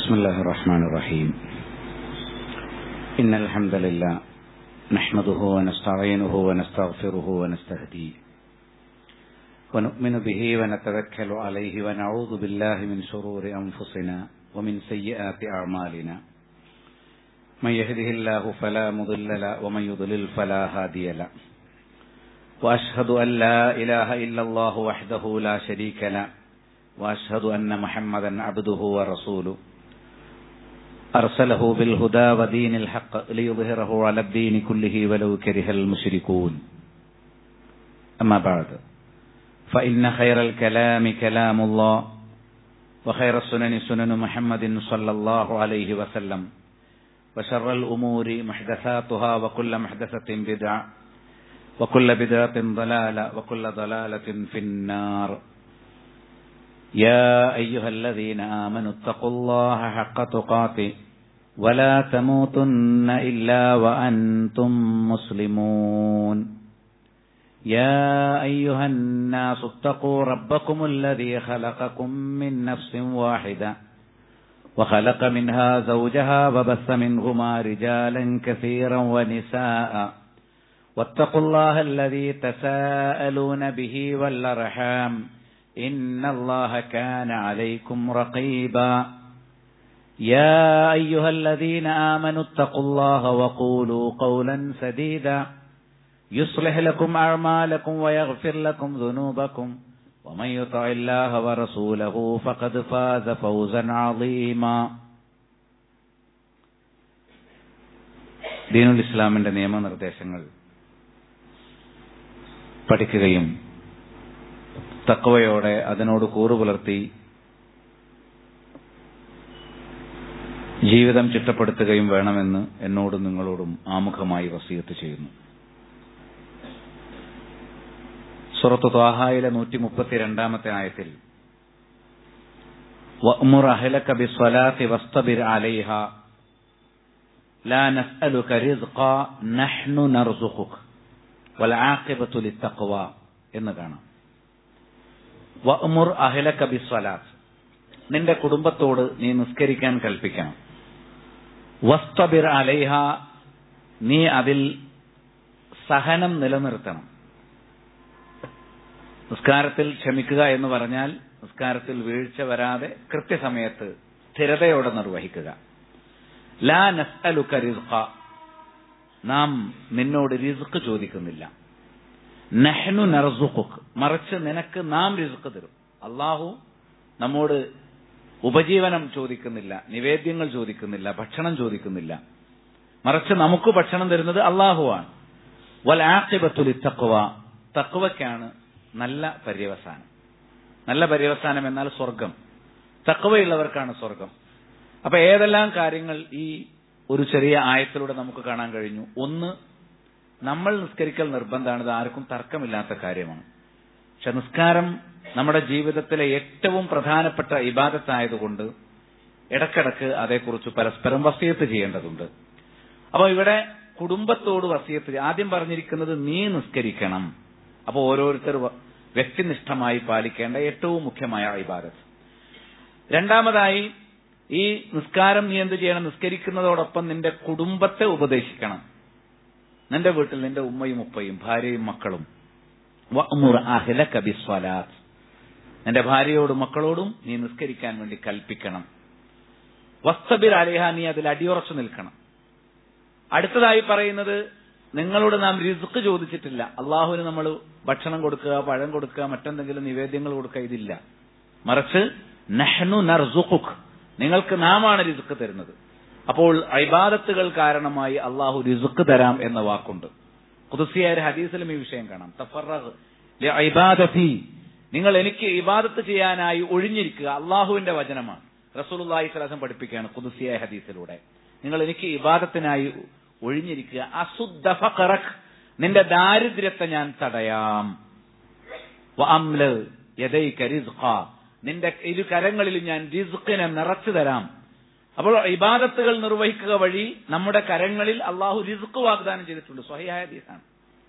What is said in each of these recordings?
بسم الله الرحمن الرحيم إن الحمد لله نحمده ونستعينه ونستغفره ونستهديه ونؤمن به ونتوكل عليه ونعوذ بالله من شرور أنفسنا ومن سيئات أعمالنا من يهده الله فلا مضل له ومن يضلل فلا هادي له وأشهد أن لا إله إلا الله وحده لا شريك له وأشهد أن محمدا عبده ورسوله أرسله بالهدى ودين الحق ليظهره على الدين كله ولو كره المشركون أما بعد فإن خير الكلام كلام الله وخير السنن سنن محمد صلى الله عليه وسلم وشر الأمور محدثاتها وكل محدثة بدعة وكل بدعة ضلالة وكل ضلالة في النار يا أيها الذين آمنوا اتقوا الله حق تقاته ولا تموتن إلا وأنتم مسلمون يا أيها الناس اتقوا ربكم الذي خلقكم من نفس واحدة وخلق منها زوجها وبث منهما رجالا كثيرا ونساء واتقوا الله الذي تساءلون به والأرحام إن الله كان عليكم رقيبا يا أيها الذين آمنوا اتقوا الله وقولوا قولا سديدا يصلح لكم أعمالكم ويغفر لكم ذنوبكم ومن يطع الله ورسوله فقد فاز فوزا عظيما ദീനുൽ ഇസ്ലാമിന്റെ നിയമനിർദ്ദേശങ്ങൾ പഠിക്കുകയും തക്കവയോടെ അതിനോട് കൂറുപുലർത്തി ജീവിതം ചിട്ടപ്പെടുത്തുകയും വേണമെന്ന് എന്നോടും നിങ്ങളോടും ആമുഖമായി വസീയത്ത് ചെയ്യുന്നു സുറത്ത് ത്വാഹായിലെ നൂറ്റി മുപ്പത്തിരണ്ടാമത്തെ ആയത്തിൽ വഅ്മുർ അഹ്ലക ബിസ്വലാത്തി വസ്തബിർ അലൈഹ ലാ നസ്അലുക റിസ്ഖ നഹ്നു നർസുഖുക വൽ ആഖിബത്തു ലിത്തഖ്വ എന്ന് കാണാം വഅ്മുർ അഹ്ലക ബിസ്വലാത്ത് നിന്റെ കുടുംബത്തോട് നീ നിസ്കരിക്കാൻ കൽപ്പിക്കണം വസ്തബിർ അലൈഹ നീ അതിൽ സഹനം നിലനിർത്തണം നിസ്കാരത്തിൽ ക്ഷമിക്കുക എന്ന് പറഞ്ഞാൽ നിസ്കാരത്തിൽ വീഴ്ച വരാതെ കൃത്യസമയത്ത് സ്ഥിരതയോടെ നിർവഹിക്കുക ലാ നസ്അലുക റിസ്ഖ നാം നിന്നോട് റിസ്ക് ചോദിക്കുന്നില്ല നഹ്നു നർസുഖുക് മറിച്ച് നിനക്ക് നാം റിസ്ക് തരും അള്ളാഹു നമ്മോട് ഉപജീവനം ചോദിക്കുന്നില്ല നിവേദ്യങ്ങൾ ചോദിക്കുന്നില്ല ഭക്ഷണം ചോദിക്കുന്നില്ല മറിച്ച് നമുക്ക് ഭക്ഷണം തരുന്നത് അള്ളാഹുവാണ് വൽ ആഖിബത്തുൽ തഖ്വ തഖ്വയ്ക്കാണ് നല്ല പര്യവസാനം നല്ല പര്യവസാനം എന്നാൽ സ്വർഗം തക്കവയുള്ളവർക്കാണ് സ്വർഗം അപ്പൊ ഏതെല്ലാം കാര്യങ്ങൾ ഈ ഒരു ചെറിയ ആയത്തിലൂടെ നമുക്ക് കാണാൻ കഴിഞ്ഞു ഒന്ന് നമ്മൾ നിസ്കരിക്കൽ നിർബന്ധമാണ് ഇത് ആർക്കും തർക്കമില്ലാത്ത കാര്യമാണ് പക്ഷെ നിസ്കാരം നമ്മുടെ ജീവിതത്തിലെ ഏറ്റവും പ്രധാനപ്പെട്ട ഇബാദത്തായതുകൊണ്ട് ഇടക്കിടക്ക് അതേക്കുറിച്ച് പരസ്പരം വസിയത്ത് ചെയ്യേണ്ടതുണ്ട് അപ്പൊ ഇവിടെ കുടുംബത്തോട് വസിയത്ത് ആദ്യം പറഞ്ഞിരിക്കുന്നത് നീ നിസ്കരിക്കണം അപ്പോൾ ഓരോരുത്തർ വ്യക്തിനിഷ്ഠമായി പാലിക്കേണ്ട ഏറ്റവും മുഖ്യമായ ഇബാദത്ത് രണ്ടാമതായി ഈ നിസ്കാരം നീ എന്ത് ചെയ്യണം നിസ്കരിക്കുന്നതോടൊപ്പം നിന്റെ കുടുംബത്തെ ഉപദേശിക്കണം നിന്റെ വീട്ടിൽ നിന്റെ ഉമ്മയും ഉപ്പയും ഭാര്യയും മക്കളും നിന്റെ ഭാര്യയോടും മക്കളോടും നീ നിസ്കരിക്കാൻ വേണ്ടി കൽപ്പിക്കണം വസ്തബിർ അലിഹ നീ അതിൽ അടിയുറച്ചു നിൽക്കണം അടുത്തതായി പറയുന്നത് നിങ്ങളോട് നാം റിസ്ക് ചോദിച്ചിട്ടില്ല അള്ളാഹുവിന് നമ്മൾ ഭക്ഷണം കൊടുക്കുക പഴം കൊടുക്കുക മറ്റെന്തെങ്കിലും നിവേദ്യങ്ങൾ കൊടുക്കുക ഇതില്ല മറിച്ച് നഹ്നു നർസുഖുഖ് നിങ്ങൾക്ക് നാമാണ് റിസ്ക് തരുന്നത് അപ്പോൾ ഇബാദത്തുകൾ കാരണമായി അള്ളാഹു റിസുക്ക് തരാം എന്ന വാക്കുണ്ട് കുതിസിയായ ഒരു ഹദീസിലും ഈ വിഷയം കാണാം ഇബാദത്തി നിങ്ങൾ എനിക്ക് ഇബാദത്ത് ചെയ്യാനായി ഒഴിഞ്ഞിരിക്കുക അള്ളാഹുവിന്റെ വചനമാണ് റസൂലുള്ളാഹി സ്വലാസം പഠിപ്പിക്കുകയാണ് കുതിസിയായ ഹദീസിലൂടെ നിങ്ങൾ എനിക്ക് ഇബാദത്തിനായി ഒഴിഞ്ഞിരിക്കുക അസുദ്ധ ഫഖറക് നിന്റെ ദാരിദ്ര്യത്തെ ഞാൻ തടയാം നിന്റെ ഇരു കരങ്ങളിലും ഞാൻ റിസ്ഖിനെ നിറച്ചു തരാം അപ്പോൾ ഇബാദത്തുകൾ നിർവഹിക്കുക വഴി നമ്മുടെ കരങ്ങളിൽ അള്ളാഹു റിസ്ക് വാഗ്ദാനം ചെയ്തിട്ടുണ്ട് സ്വഹിയായ ഹദീസാണ്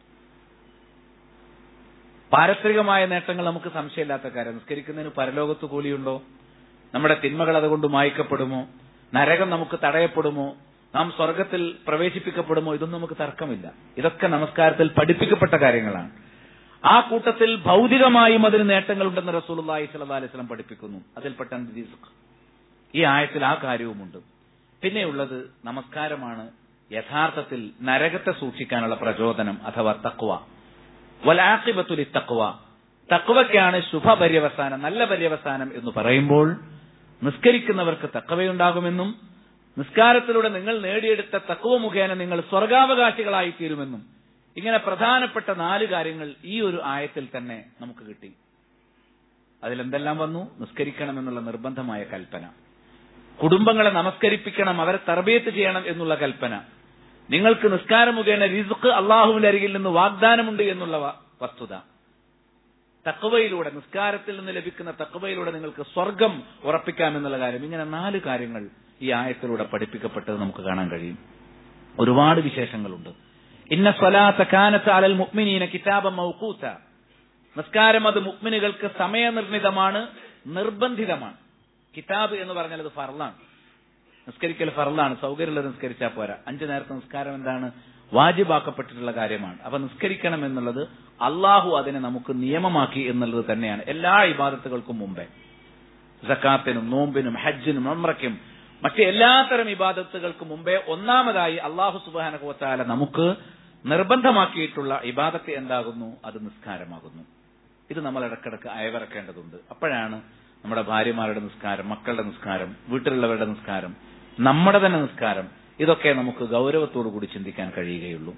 പാരത്രികമായ നേട്ടങ്ങൾ നമുക്ക് സംശയമില്ലാത്ത കാര്യം നിസ്കരിക്കുന്നതിന് പരലോകത്ത് കൂലിയുണ്ടോ നമ്മുടെ തിന്മകൾ അതുകൊണ്ട് മായ്ക്കപ്പെടുമോ നരകം നമുക്ക് തടയപ്പെടുമോ നാം സ്വർഗത്തിൽ പ്രവേശിപ്പിക്കപ്പെടുമോ ഇതൊന്നും നമുക്ക് തർക്കമില്ല ഇതൊക്കെ നമസ്കാരത്തിൽ പഠിപ്പിക്കപ്പെട്ട കാര്യങ്ങളാണ് ആ കൂട്ടത്തിൽ ഭൗതികമായും അതിന് നേട്ടങ്ങളുണ്ടെന്ന് റസൂലുള്ളാഹി സ്വല്ലല്ലാഹി അലൈഹി വസല്ലം പഠിപ്പിക്കുന്നു അതിൽപ്പെട്ട റിസ്ക് ഈ ആയത്തിൽ ആ കാര്യവുമുണ്ട് പിന്നെയുള്ളത് നമസ്കാരമാണ് യഥാർത്ഥത്തിൽ നരകത്തെ സൂക്ഷിക്കാനുള്ള പ്രചോദനം അഥവാ തക്വ വലാഖിബത്തുലി തക്വ തക്വയ്ക്കാണ് ശുഭപര്യവസാനം നല്ല പര്യവസാനം എന്ന് പറയുമ്പോൾ നിസ്കരിക്കുന്നവർക്ക് തക്കവയുണ്ടാകുമെന്നും നിസ്കാരത്തിലൂടെ നിങ്ങൾ നേടിയെടുത്ത തക്കവ മുഖേന നിങ്ങൾ സ്വർഗാവകാശികളായി തീരുമെന്നും ഇങ്ങനെ പ്രധാനപ്പെട്ട നാല് കാര്യങ്ങൾ ഈ ഒരു ആയത്തിൽ തന്നെ നമുക്ക് കിട്ടി അതിലെന്തെല്ലാം വന്നു നിസ്കരിക്കണം എന്നുള്ള നിർബന്ധമായ കൽപ്പന കുടുംബങ്ങളെ നമസ്കരിപ്പിക്കണം അവരെ തർബീയത്ത് ചെയ്യണം എന്നുള്ള കൽപ്പന നിങ്ങൾക്ക് നിസ്കാരം മുഖേന റിസുക്ക് അള്ളാഹുവിന്റെ അരികിൽ നിന്ന് വാഗ്ദാനമുണ്ട് എന്നുള്ള വ- വസ്തുത തക്കവയിലൂടെ നിസ്കാരത്തിൽ നിന്ന് ലഭിക്കുന്ന തക്കവയിലൂടെ നിങ്ങൾക്ക് സ്വർഗം ഉറപ്പിക്കാം എന്നുള്ള കാര്യം ഇങ്ങനെ നാല് കാര്യങ്ങൾ ഈ ആയത്തിലൂടെ പഠിപ്പിക്കപ്പെട്ടത് നമുക്ക് കാണാൻ കഴിയും ഒരുപാട് വിശേഷങ്ങളുണ്ട് ഇന്ന സ്വലാത്ത കാനത്ത് അലൽ മുഅ്മിനീന കിതാബ മൗഖൂത്ത നിസ്കാരം അത് മുഅ്മിനുകൾക്ക് സമയനിർണിതമാണ് നിർബന്ധിതമാണ് കിതാബ് എന്ന് പറഞ്ഞാൽ അത് ഫർളാണ് നിസ്കരിക്കൽ ഫർളാണ് സൗകര്യമുള്ളത് നിസ്കരിച്ചാൽ പോരാ അഞ്ചു നേരത്തെ നിസ്കാരം എന്താണ് വാജിബാക്കപ്പെട്ടിട്ടുള്ള കാര്യമാണ് അപ്പൊ നിസ്കരിക്കണം എന്നുള്ളത് അള്ളാഹു അതിനെ നമുക്ക് നിയമമാക്കി എന്നുള്ളത് തന്നെയാണ് എല്ലാ ഇബാദത്തുകൾക്കും മുമ്പേ സക്കാത്തിനും നോമ്പിനും ഹജ്ജിനും അമ്രയ്ക്കും മറ്റ് എല്ലാത്തരം ഇബാദത്തുകൾക്ക് മുമ്പേ ഒന്നാമതായി അള്ളാഹു സുബാനകുവത്താല നമുക്ക് നിർബന്ധമാക്കിയിട്ടുള്ള ഇബാദത്ത് എന്താകുന്നു അത് നിസ്കാരമാകുന്നു ഇത് നമ്മൾ ഇടക്കിടക്ക് അയവിറക്കേണ്ടതുണ്ട് അപ്പോഴാണ് നമ്മുടെ ഭാര്യമാരുടെ നിസ്കാരം മക്കളുടെ നിസ്കാരം വീട്ടിലുള്ളവരുടെ നിസ്കാരം നമ്മുടെ തന്നെ നിസ്കാരം ഇതൊക്കെ നമുക്ക് ഗൗരവത്തോടു കൂടി ചിന്തിക്കാൻ കഴിയുകയുള്ളൂ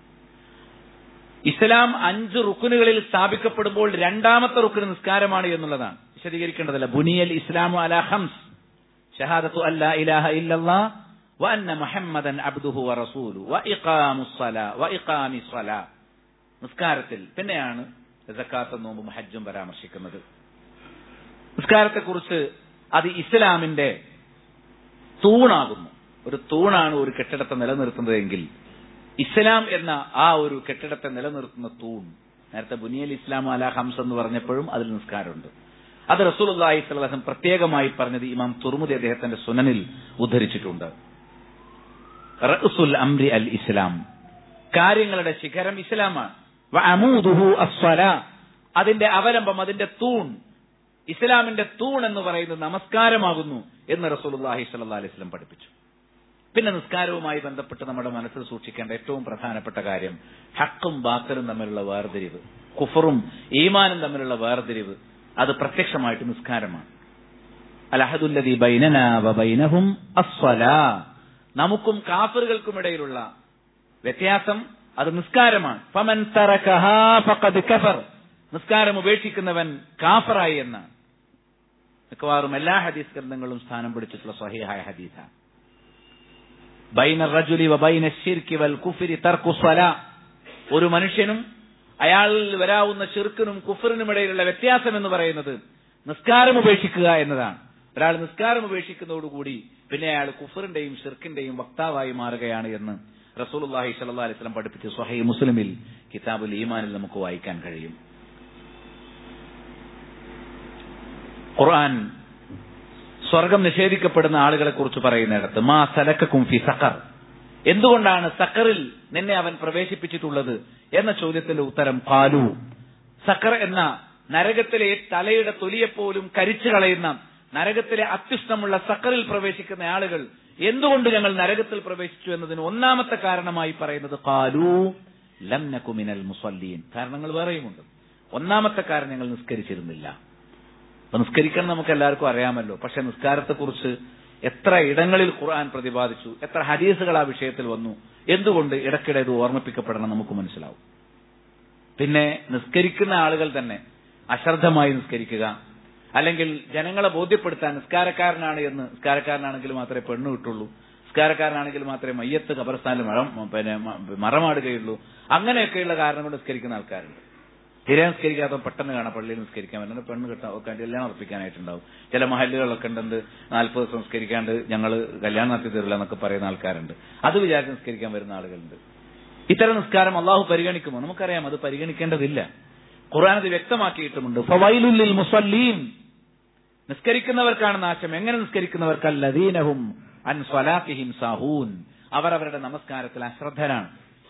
ഇസ്ലാം അഞ്ച് റുക്കുനുകളിൽ സ്ഥാപിക്കപ്പെടുമ്പോൾ രണ്ടാമത്തെ റുക്കുന് നിസ്കാരമാണ് എന്നുള്ളതാണ് വിശദീകരിക്കേണ്ടതല്ല ബുനിയൽ ഇസ്ലാമു അല ഹംസ് ഷഹാദത്തു അല്ലാ ഇലാഹ ഇല്ലല്ലാ വഅന്ന മുഹമ്മദൻ അബ്ദുഹു വറസൂലു വഇഖാമുസ്സല വഇഖാമിസ്സല നിസ്കാരത്തിൽ പിന്നെയാണ് സക്കാത്ത് നോമ്പും ഹജ്ജും പരാമർശിക്കുന്നത് നിസ്കാരത്തെക്കുറിച്ച് അത് ഇസ്ലാമിന്റെ തൂണാകുന്നു ഒരു തൂണാണ് ഒരു കെട്ടിടത്തെ നിലനിർത്തുന്നതെങ്കിൽ ഇസ്ലാം എന്ന ആ ഒരു കെട്ടിടത്തെ നിലനിർത്തുന്ന തൂൺ നേരത്തെ ബുനിയൽ ഇസ്ലാം അല ഹംസ് എന്ന് പറഞ്ഞപ്പോഴും അതിൽ നിസ്കാരമുണ്ട് അത് റസൂലുള്ളാഹി സ്വല്ലല്ലാഹു അലൈഹി വസല്ലം പ്രത്യേകമായി പറഞ്ഞത് ഇമാം തുർമുദി അദ്ദേഹത്തിന്റെ സുനനിൽ ഉദ്ധരിച്ചിട്ടുണ്ട് റഅ്സുൽ അംരി അൽ ഇസ്ലാം കാര്യങ്ങളുടെ ശിഖരം ഇസ്ലാമാണ് വഅമൂദുഹു അസ്സലാ അതിന്റെ അവലംബം അതിന്റെ തൂൺ ഇസ്ലാമിന്റെ തൂൺ എന്ന് പറയുന്നത് നമസ്കാരമാകുന്നു എന്ന് റസൂലുള്ളാഹി സ്വല്ലല്ലാഹി അലൈഹി വസല്ലം പഠിപ്പിച്ചു പിന്നെ നിസ്കാരവുമായി ബന്ധപ്പെട്ട് നമ്മുടെ മനസ്സിൽ സൂക്ഷിക്കേണ്ട ഏറ്റവും പ്രധാനപ്പെട്ട കാര്യം ഹക്കും ബാത്തലും തമ്മിലുള്ള വേർതിരിവ് കുഫറും ഈമാനും തമ്മിലുള്ള വേർതിരിവ് അത് പ്രത്യക്ഷമായിട്ട് നിസ്കാരമാണ് അലഹദുല്ലദി ബൈനന വബൈനഹും അസ്വലാ നമുക്കും കാഫറുകൾക്കും ഇടയിലുള്ള വ്യത്യാസം അത് നിസ്കാരമാണ് ഫമൻ തറകഹാ ഫഖദ് കഫർ നിസ്കാരം ഉപേക്ഷിക്കുന്നവൻ കാഫറായി എന്നാണ് മിക്കവാറും എല്ലാ ഹദീസ് ഗ്രന്ഥങ്ങളും സ്ഥാനം പിടിച്ചിട്ടുള്ള സ്വഹീഹായ ഹദീസാണ് ബൈന റജുലി വബൈന ശിർക്കി വൽ കുഫിരി തർക്കു സ്വലാ ഒരു മനുഷ്യനും അയാളിൽ വരാവുന്ന ഷിർക്കിനും കുഫറിനും ഇടയിലുള്ള വ്യത്യാസം എന്ന് പറയുന്നത് നിസ്കാരം ഉപേക്ഷിക്കുക എന്നതാണ് ഒരാൾ നിസ്കാരം ഉപേക്ഷിക്കുന്നതോടുകൂടി പിന്നെ അയാൾ കുഫറിന്റെയും ഷിർക്കിന്റെയും വക്താവായി മാറുകയാണ് എന്ന് റസൂലുള്ളാഹി സ്വല്ലല്ലാഹി അലൈഹി വസല്ലം പഠിപ്പിച്ച സ്വഹീ മുസ്ലിമിൽ കിതാബുൽ ഈമാനിൽ നമുക്ക് വായിക്കാൻ കഴിയും ഖുർആൻ സ്വർഗം നിഷേധിക്കപ്പെടുന്ന ആളുകളെ കുറിച്ച് പറയുന്നിടത്ത് മാ സലക്കും ഫി സഖർ എന്തുകൊണ്ടാണ് സക്കറിൽ നിന്നെ അവൻ പ്രവേശിപ്പിച്ചിട്ടുള്ളത് എന്ന ചോദ്യത്തിന്റെ ഉത്തരം പാലു സക്കർ എന്ന നരകത്തിലെ തലയുടെ തൊലിയെപ്പോലും കരിച്ചു കളയുന്ന നരകത്തിലെ അത്യുഷ്ടമുള്ള സക്കറിൽ പ്രവേശിക്കുന്ന ആളുകൾ എന്തുകൊണ്ട് ഞങ്ങൾ നരകത്തിൽ പ്രവേശിച്ചു എന്നതിന് ഒന്നാമത്തെ കാരണമായി പറയുന്നത് കാലു ലം നകുമിനൽ മുസല്ലീൻ കാരണങ്ങൾ വേറെയുമുണ്ട് ഒന്നാമത്തെ കാരണം ഞങ്ങൾ നിസ്കരിച്ചിരുന്നില്ല അപ്പൊ നിസ്കരിക്കണം നമുക്ക് എല്ലാവർക്കും അറിയാമല്ലോ പക്ഷെ നിസ്കാരത്തെക്കുറിച്ച് എത്ര ഇടങ്ങളിൽ ഖുർആൻ പ്രതിപാദിച്ചു എത്ര ഹദീസുകൾ ആ വിഷയത്തിൽ വന്നു എന്തുകൊണ്ട് ഇടയ്ക്കിടെ ഇത് ഓർമ്മിപ്പിക്കപ്പെടണം നമുക്ക് മനസ്സിലാവും പിന്നെ നിസ്കരിക്കുന്ന ആളുകൾ തന്നെ അശ്രദ്ധമായി നിസ്കരിക്കുക അല്ലെങ്കിൽ ജനങ്ങളെ ബോധ്യപ്പെടുത്താൻ നിസ്കാരക്കാരനാണ് എന്ന് നിസ്കാരക്കാരനാണെങ്കിൽ മാത്രമേ പെണ്ണ് കിട്ടുള്ളൂ നിസ്കാരക്കാരനാണെങ്കിൽ മാത്രമേ മയ്യത്ത് കബർസ്ഥാനിൽ മരം പിന്നെ മറമാടുകയുള്ളൂ അങ്ങനെയൊക്കെയുള്ള കാരണം കൊണ്ട് നിസ്കരിക്കുന്ന ആൾക്കാരുണ്ട് തീരെ നിസ്കരിക്കാത്ത പെട്ടെന്ന് കാണാം പള്ളിയിൽ നിസ്കരിക്കാൻ പറ്റുന്നത് പെണ്ണ് കിട്ടാൻ കല്യാണം ഉറപ്പിക്കാനായിട്ടുണ്ടാവും ചില മഹല്ലുകളൊക്കെ ഉണ്ടെന്ന് നാൽപ്പത് ദിവസം നിസ്കരിക്കാണ്ട് ഞങ്ങൾ കല്യാണം നടത്തി തരില്ല എന്നൊക്കെ പറയുന്ന ആൾക്കാരുണ്ട് അത് വിചാരിച്ച് നിസ്കരിക്കാൻ വരുന്ന ആളുകളുണ്ട് ഇത്തരം നിസ്കാരം അള്ളാഹു പരിഗണിക്കുമോ നമുക്കറിയാം അത് പരിഗണിക്കേണ്ടതില്ല ഖുർആൻ അത് വ്യക്തമാക്കിയിട്ടുമുണ്ട് ഫവൈലുല്ലിൽ മുസല്ലീൻ നിസ്കരിക്കുന്നവർക്കാണ് നാശം എങ്ങനെ നിസ്കരിക്കുന്നവർക്കല്ലദീനഹും അൻ സ്വലാത്തിഹിം സാഹൂൻ അവർ അവരുടെ നമസ്കാരത്തിൽ അശ്രദ്ധരാണ്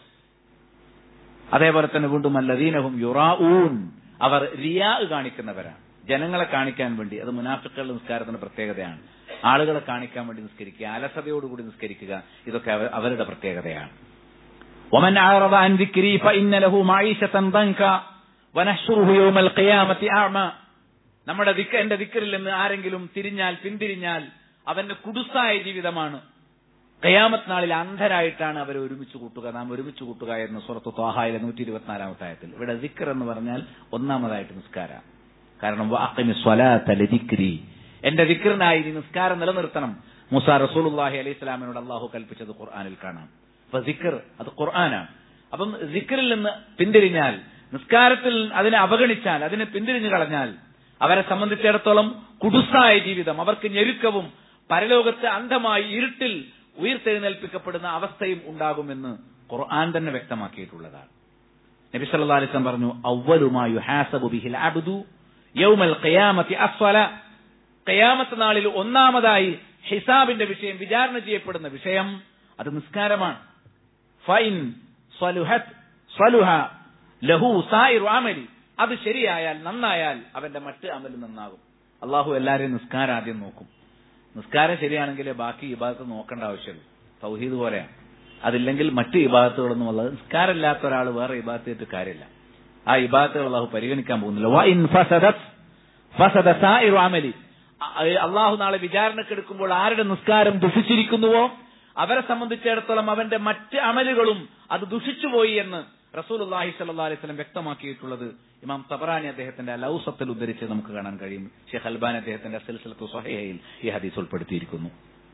അതേപോലെ തന്നെ വീണ്ടും അല്ലദീനഹും യുറാഊൻ അവർ റിയാ കാണിക്കുന്നവരാണ് ജനങ്ങളെ കാണിക്കാൻ വേണ്ടി അത് മുനാഫിക്കളുടെ നിസ്കാരത്തിന്റെ പ്രത്യേകതയാണ് ആളുകളെ കാണിക്കാൻ വേണ്ടി നിസ്കരിക്കുക അലസതയോടുകൂടി നിസ്കരിക്കുക ഇതൊക്കെ അവ- അവരുടെ പ്രത്യേകതയാണ് ومن أعرض عن ذكري فإن له معيشة ضنكا ونحشره يوم القيامة أعمى നമ്മുടെ ദിക്ക എന്റെ ദിക്കറിൽ നിന്ന് ആരെങ്കിലും തിരിഞ്ഞാൽ പിന്തിരിഞ്ഞാൽ അവന്റെ കുടുസായ ജീവിതമാണ് കയാമത്ത് നാളിൽ അന്ധരായിട്ടാണ് അവരെ ഒരുമിച്ച് കൂട്ടുക നാം ഒരുമിച്ച് കൂട്ടുക എന്ന് സുറത്ത് ത്വാഹായിലെ നൂറ്റി ഇരുപത്തിനാലാമത്തെ ആയത്തിൽ ഇവിടെ ദിക്കർ എന്ന് പറഞ്ഞാൽ ഒന്നാമതായിട്ട് നിസ്കാരം കാരണം വാഖിമി സ്വലാത്ത ലദിക്രി എന്റെ ദിക്കറിനായി നീ നിസ്കാരം നിലനിർത്തണം മൂസ റസൂലുള്ളാഹി അലൈഹി സ്വലാമിനോട് അള്ളാഹു കൽപ്പിച്ചത് ഖുർആനിൽ കാണാം അപ്പൊ ദിക്കർ അത് ഖുർആനാണ് അപ്പം ദിക്കറിൽ നിന്ന് പിന്തിരിഞ്ഞാൽ നിസ്കാരത്തിൽ അതിനെ അവഗണിച്ചാൽ അതിനെ പിന്തിരിഞ്ഞു കളഞ്ഞാൽ അവരെ സംബന്ധിച്ചിടത്തോളം കുടുസായ ജീവിതം അവർക്ക് ഞെരുക്കവും പരലോകത്ത് അന്ധമായി ഇരുട്ടിൽ ഉയർത്തെഴുന്നേൽപ്പിക്കപ്പെടുന്ന അവസ്ഥയും ഉണ്ടാകുമെന്ന് ഖുർആൻ തന്നെ വ്യക്തമാക്കിയിട്ടുള്ളതാണ് നബി സല്ലല്ലാഹു അലൈഹി വസല്ലം പറഞ്ഞു അവ്വലുമാ യുഹാസബു ബിഹിൽ അബ്ദു യൗമൽ ഖിയാമത്തി അസ്വല ഖിയാമത്ത് നാളിൽ ഒന്നാമതായി ഹിസാബിന്റെ വിഷയം വിചാരണ ചെയ്യപ്പെടുന്ന വിഷയം അത് നിസ്കാരമാണ് ഫൈൻ സ്വലുഹത് സ്വലുഹ ലഹു സായിറു അമലി അത് ശരിയായാൽ നന്നായാൽ അവന്റെ മറ്റ് അമൽ നന്നാകും അള്ളാഹു എല്ലാരെയും നിസ്കാരം ആദ്യം നോക്കും നിസ്കാരം ശരിയാണെങ്കിൽ ബാക്കി ഇബാദത്ത് നോക്കേണ്ട ആവശ്യമുള്ളൂ തൗഹീദ് പോലെയാണ് അതില്ലെങ്കിൽ മറ്റ് ഇബാദത്തുകളൊന്നും ഉള്ളത് നിസ്കാരമില്ലാത്ത ഒരാൾ വേറെ ഇബാദത്ത് ചെയ്തിട്ട് കാര്യമില്ല ആ ഇബാദത്തുകൾ അള്ളാഹു പരിഗണിക്കാൻ പോകുന്നില്ല വ ഇൻ ഫസദത് ഫസദ സായിറു അമലി അ- അള്ളാഹു നാളെ വിചാരണക്കെടുക്കുമ്പോൾ ആരുടെ നിസ്കാരം ദുഷിച്ചിരിക്കുന്നുവോ അവരെ സംബന്ധിച്ചിടത്തോളം അവന്റെ മറ്റ് അമലുകളും അത് ദുഷിച്ചുപോയി എന്ന് റസൂലുള്ളാഹി സ്വല്ലല്ലാഹി അലൈഹി വസല്ലം വ്യക്തമാക്കിയിട്ടുള്ളത് ഇമാം തബറാനി അദ്ദേഹത്തിന്റെ ലൗസത്തിൽ ഉദ്ധരിച്ച് നമുക്ക് കാണാൻ കഴിയും ഷെയ്ഖ് അൽബാൻ അദ്ദേഹത്തിന്റെ സിൽസിലത്തു സ്വഹീഹയിൽ ഈ ഹദീസ് ഉൾപ്പെടുത്തിയിരിക്കുന്നു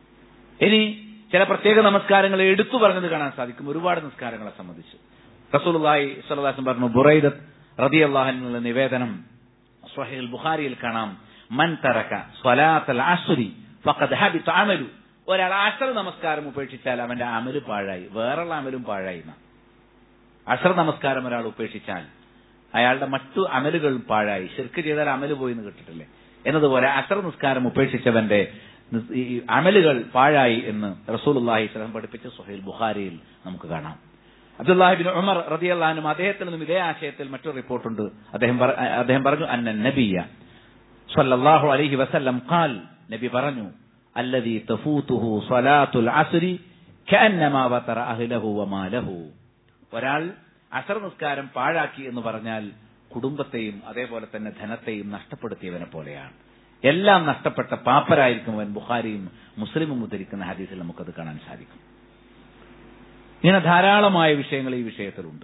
ഇനി ചില പ്രത്യേക നമസ്കാരങ്ങൾ എടുത്തു പറഞ്ഞത് കാണാൻ സാധിക്കും ഒരുപാട് നിസ്കാരങ്ങളെ സംബന്ധിച്ച് റസൂലുള്ളാഹി സ്വല്ലല്ലാഹി അലൈഹി വസല്ലം പറഞ്ഞു ബുറൈദത്ത് റളിയല്ലാഹു നിവേദനം സ്വഹീൽ ബുഖാരിയിൽ കാണാം മൻ തറക സ്വലാത്തൽ അസ്രി ഫഖദ് ഹബിത അമലു ഒരാൾ അസർ നമസ്കാരം ഉപേക്ഷിച്ചാൽ അവന്റെ അമല് പാഴായി വേറെയുള്ള അമലും പാഴായി എന്നാ. അസർ നമസ്കാരം ഒരാൾ ഉപേക്ഷിച്ചാൽ അയാളുടെ മറ്റു അമലുകൾ പാഴായി ശിർക്ക് ചെയ്താൽ അമല് പോയി എന്ന് കിട്ടിട്ടില്ലേ എന്നതുപോലെ അസർ നിസ്കാരം ഉപേക്ഷിച്ചവന്റെ നിസ്- ഈ അമലുകൾ പാഴായി എന്ന് റസൂലുള്ളാഹി സ്വലം പഠിപ്പിച്ച സുഹൈൽ ബുഖാരിയിൽ നമുക്ക് കാണാം അബ്ദുല്ലാഹിബിൻ ഉമർ റതിയല്ലാനും അദ്ദേഹത്തിൽ നിന്നും ഇതേ ആശയത്തിൽ മറ്റൊരു റിപ്പോർട്ടുണ്ട് അദ്ദേഹം പറ- അദ്ദേഹം പറഞ്ഞു അന്ന നബിയ സല്ലല്ലാഹു അലൈഹി വസല്ലം ഖാൽ നബി പറഞ്ഞു അല്ലദീ തഫൂതുഹു സ്വലാത്തുൽ അസ്രി കഅന്നമാ വതറ അഹ്ലഹു വമാലഹു ഒരാൾ അസർ നിസ്കാരം പാഴാക്കി എന്ന് പറഞ്ഞാൽ കുടുംബത്തെയും അതേപോലെ തന്നെ ധനത്തെയും നഷ്ടപ്പെടുത്തിയവനെ പോലെയാണ് എല്ലാം നഷ്ടപ്പെട്ട പാപ്പരായിരിക്കും അവൻ ബുഖാരിയും മുസ്ലിമും ഉദ്ധരിക്കുന്ന ഹദീസിൽ നമുക്കത് കാണാൻ സാധിക്കും ഇങ്ങനെ ധാരാളമായ വിഷയങ്ങൾ ഈ വിഷയത്തിലുണ്ട്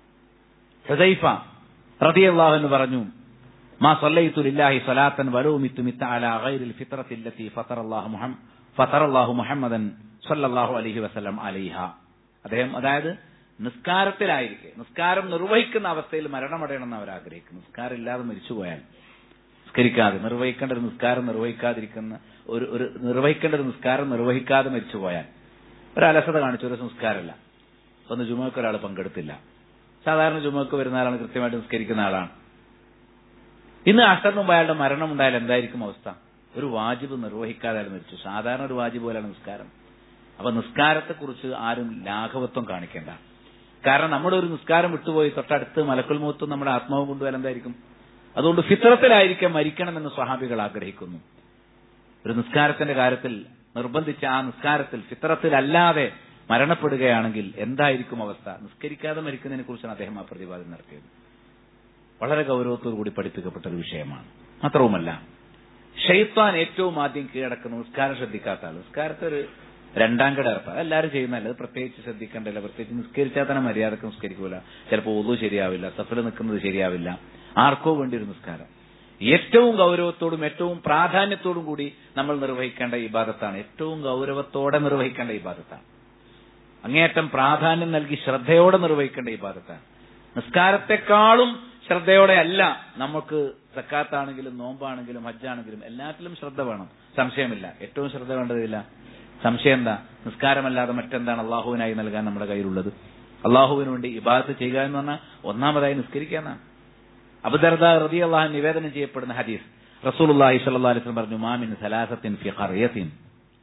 ഹുദൈഫ റളിയല്ലാഹു എന്ന് പറഞ്ഞു മാ സല്ലൈതു ലില്ലാഹി സ്വലാത്തൻ വലോ മിത്തു മിത്ത അലാ ഗൈറിൽ ഫിത്രത്തി അല്ലത്തി ഫതറല്ലാഹു മുഹമ്മദ് ഫതറല്ലാഹു മുഹമ്മദൻ സല്ലല്ലാഹു അലൈഹി വസല്ലം അലൈഹ അദ്ദേഹം അതായത് നിസ്കാരത്തിലായിരിക്കെ നിസ്കാരം നിർവഹിക്കുന്ന അവസ്ഥയിൽ മരണമടയണമെന്ന് അവർ ആഗ്രഹിക്കുന്നു നിസ്കാരം ഇല്ലാതെ മരിച്ചുപോയാൽ നിസ്കരിക്കാതെ നിർവഹിക്കേണ്ട ഒരു നിസ്കാരം നിർവഹിക്കാതിരിക്കുന്ന ഒരു ഒരു നിർവഹിക്കേണ്ട ഒരു നിസ്കാരം നിർവഹിക്കാതെ മരിച്ചുപോയാൽ ഒരു അലസത കാണിച്ച ഒരു സംസ്കാരമല്ല ഒന്ന് ജുമക്ക് ഒരാൾ പങ്കെടുത്തില്ല സാധാരണ ജുമക്ക് വരുന്ന ആളാണ് കൃത്യമായിട്ട് നിസ്കരിക്കുന്ന ആളാണ് ഇന്ന് അസറിന് മുമ്പ് അയാളുടെ മരണം ഉണ്ടായാൽ എന്തായിരിക്കും അവസ്ഥ ഒരു വാജിബ് നിർവഹിക്കാതെ അയാൾ മരിച്ചു സാധാരണ ഒരു വാജിബ് പോലെയാണ് നിസ്കാരം അപ്പൊ നിസ്കാരത്തെക്കുറിച്ച് ആരും ലാഘവത്വം കാണിക്കേണ്ട കാരണം നമ്മുടെ ഒരു നിസ്കാരം വിട്ടുപോയി തൊട്ടടുത്ത് മലക്കുൽ മൂത്തും നമ്മുടെ ആത്മാവ് കൊണ്ടുപോയാൽ എന്തായിരിക്കും അതുകൊണ്ട് ഫിത്രത്തിലായിരിക്കാം മരിക്കണമെന്ന് സ്വഹാബികൾ ആഗ്രഹിക്കുന്നു ഒരു നിസ്കാരത്തിന്റെ കാര്യത്തിൽ നിർബന്ധിച്ച ആ നിസ്കാരത്തിൽ ഫിത്രത്തിലല്ലാതെ മരണപ്പെടുകയാണെങ്കിൽ എന്തായിരിക്കും അവസ്ഥ നിസ്കരിക്കാതെ മരിക്കുന്നതിനെ കുറിച്ചാണ് അദ്ദേഹം ആ പ്രതിപാദനം നടത്തിയത് വളരെ ഗൗരവത്തോടു കൂടി പഠിപ്പിക്കപ്പെട്ട ഒരു വിഷയമാണ് മാത്രവുമല്ല ഷെയ്ത്താൻ ഏറ്റവും ആദ്യം കീഴടക്കുന്ന നിസ്കാരം ശ്രദ്ധിക്കാത്ത ആൾ നിസ്കാരത്തെ ഒരു രണ്ടാം കട ഏർപ്പാട് എല്ലാവരും ചെയ്യുന്നതല്ല അത് പ്രത്യേകിച്ച് ശ്രദ്ധിക്കേണ്ടല്ല പ്രത്യേകിച്ച് നിസ്കരിച്ചാൽ തന്നെ മര്യാദക്ക് നിസ്കരിക്കൂല ചിലപ്പോൾ ഒതു ശരിയാവില്ല സഫിൽ നിൽക്കുന്നത് ശരിയാവില്ല ആർക്കോ വേണ്ടി ഒരു നിസ്കാരം ഏറ്റവും ഗൗരവത്തോടും ഏറ്റവും പ്രാധാന്യത്തോടും കൂടി നമ്മൾ നിർവഹിക്കേണ്ട ഇബാദത്താണ് ഏറ്റവും ഗൗരവത്തോടെ നിർവഹിക്കേണ്ട ഇബാദത്താണ് അങ്ങേയറ്റം പ്രാധാന്യം നൽകി ശ്രദ്ധയോടെ നിർവഹിക്കേണ്ട ഇബാദത്താണ് നിസ്കാരത്തെക്കാളും ശ്രദ്ധയോടെ അല്ല നമുക്ക് സക്കാത്താണെങ്കിലും നോമ്പാണെങ്കിലും ഹജ്ജാണെങ്കിലും എല്ലാത്തിലും ശ്രദ്ധ വേണം സംശയമില്ല ഏറ്റവും ശ്രദ്ധ വേണ്ടതില്ല സംശയം എന്താ നിസ്കാരമല്ലാതെ മറ്റെന്താണ് അള്ളാഹുവിനായി നൽകാൻ നമ്മുടെ കയ്യിലുള്ളത് അള്ളാഹുവിന് വേണ്ടി ഇബാദത്ത് ചെയ്യുക എന്ന് പറഞ്ഞാൽ ഒന്നാമതായി നിസ്കരിക്കുക എന്നാണ് അബുദർദ റതി അള്ളാഹു നിവേദനം ചെയ്യപ്പെടുന്ന ഹദീസ് റസൂലുള്ളാഹി സ്വല്ലല്ലാഹു അലൈഹി വസല്ലം പറഞ്ഞു മാമിൻ സലാസത്തിൻ ഫി ഖറിയത്തിൻ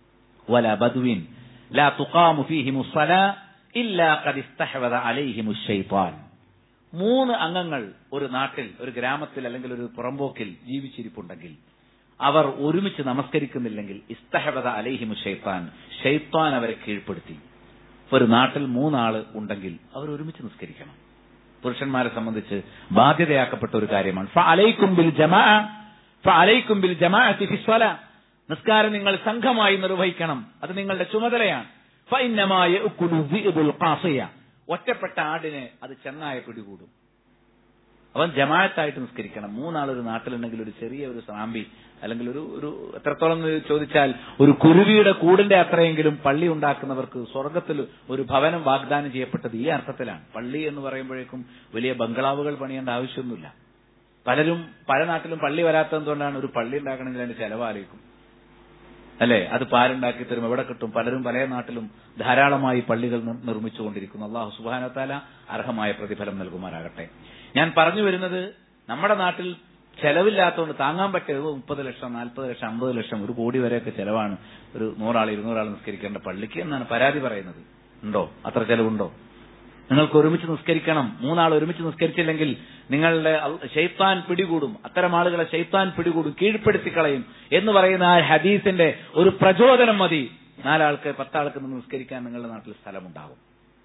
വല ബദ്വിൻ ലാ തുഖാമു ഫീഹിമു സ്വലാ ഇല്ലാ ഖദ് ഇസ്തഹവദ അലൈഹിമു ശൈത്താൻ മൂന്ന് അംഗങ്ങൾ ഒരു നാട്ടിൽ ഒരു ഗ്രാമത്തിൽ അല്ലെങ്കിൽ ഒരു പുറമ്പോക്കിൽ ജീവിച്ചിരിപ്പുണ്ടെങ്കിൽ അവർ ഒരുമിച്ച് നമസ്കരിക്കുന്നില്ലെങ്കിൽ ഇസ്തഹബദ അലൈഹിമു ഷെയ്ത്താൻ ഷെയ്ത്താൻ അവരെ കീഴ്പ്പെടുത്തി ഒരു നാട്ടിൽ മൂന്നാള് ഉണ്ടെങ്കിൽ അവർ ഒരുമിച്ച് നിസ്കരിക്കണം പുരുഷന്മാരെ സംബന്ധിച്ച് ബാധ്യതയാക്കപ്പെട്ട ഒരു കാര്യമാണ് ഫഅലൈക്കും ബിൽ ജമാഅ ഫഅലൈക്കും ബിൽ ജമാഅത്തി ഫി സ്വലാ നിസ്കാരം നിങ്ങൾ സംഘമായി നിർവഹിക്കണം അത് നിങ്ങളുടെ ചുമതലയാണ് ഫഇന്നമാ യഅകുലു ദിഅബുൽ ഖാസിയ ഒറ്റപ്പെട്ട ആടിനെ അത് ചെന്നായ പിടികൂടും അവൻ ജമാഅത്തായിട്ട് നിസ്കരിക്കണം മൂന്നാളൊരു നാട്ടിലുണ്ടെങ്കിൽ ഒരു ചെറിയ ഒരു സാമ്പി അല്ലെങ്കിൽ ഒരു ഒരു എത്രത്തോളം എന്ന് ചോദിച്ചാൽ ഒരു കുരുവിയുടെ കൂടിന്റെ അത്രയെങ്കിലും പള്ളി ഉണ്ടാക്കുന്നവർക്ക് സ്വർഗത്തിൽ ഒരു ഭവനം വാഗ്ദാനം ചെയ്യപ്പെട്ടത് ഈ അർത്ഥത്തിലാണ് പള്ളി എന്ന് പറയുമ്പോഴേക്കും വലിയ ബംഗ്ലാവുകൾ പണിയേണ്ട ആവശ്യമൊന്നുമില്ല പലരും പല നാട്ടിലും പള്ളി വരാത്തതുകൊണ്ടാണ് ഒരു പള്ളി ഉണ്ടാക്കണമെങ്കിൽ അതിന്റെ ചെലവാലേക്കും അല്ലെ അത് പാലുണ്ടാക്കി തരും എവിടെ കിട്ടും പലരും പല നാട്ടിലും ധാരാളമായി പള്ളികൾ നിർ- നിർമ്മിച്ചുകൊണ്ടിരിക്കുന്നു അള്ളാഹു സുബാനത്താല അർഹമായ പ്രതിഫലം നൽകുമാറാകട്ടെ ഞാൻ പറഞ്ഞു വരുന്നത് നമ്മുടെ നാട്ടിൽ ചെലവില്ലാത്തതുകൊണ്ട് താങ്ങാൻ പറ്റിയത് മുപ്പത് ലക്ഷം നാൽപ്പത് ലക്ഷം അമ്പത് ലക്ഷം ഒരു കോടി വരെയൊക്കെ ചെലവാണ് ഒരു നൂറാൾ ഇരുന്നൂറാൾ നിസ്കരിക്കേണ്ട പള്ളിക്ക് എന്നാണ് പരാതി പറയുന്നത് ഉണ്ടോ അത്ര ചെലവുണ്ടോ നിങ്ങൾക്ക് ഒരുമിച്ച് നിസ്കരിക്കണം മൂന്നാൾ ഒരുമിച്ച് നിസ്കരിച്ചില്ലെങ്കിൽ നിങ്ങളുടെ അൽ- ഷെയ്ത്താൻ പിടികൂടും അത്തരം ആളുകളെ ഷെയ്ത്താൻ പിടികൂടും കീഴ്പ്പെടുത്തി കളയും എന്ന് പറയുന്ന ആ ഹദീസിന്റെ ഒരു പ്രചോദനം മതി നാലാൾക്ക് പത്താൾക്ക് നിന്ന് നിസ്കരിക്കാൻ നിങ്ങളുടെ നാട്ടിൽ സ്ഥലമുണ്ടാകും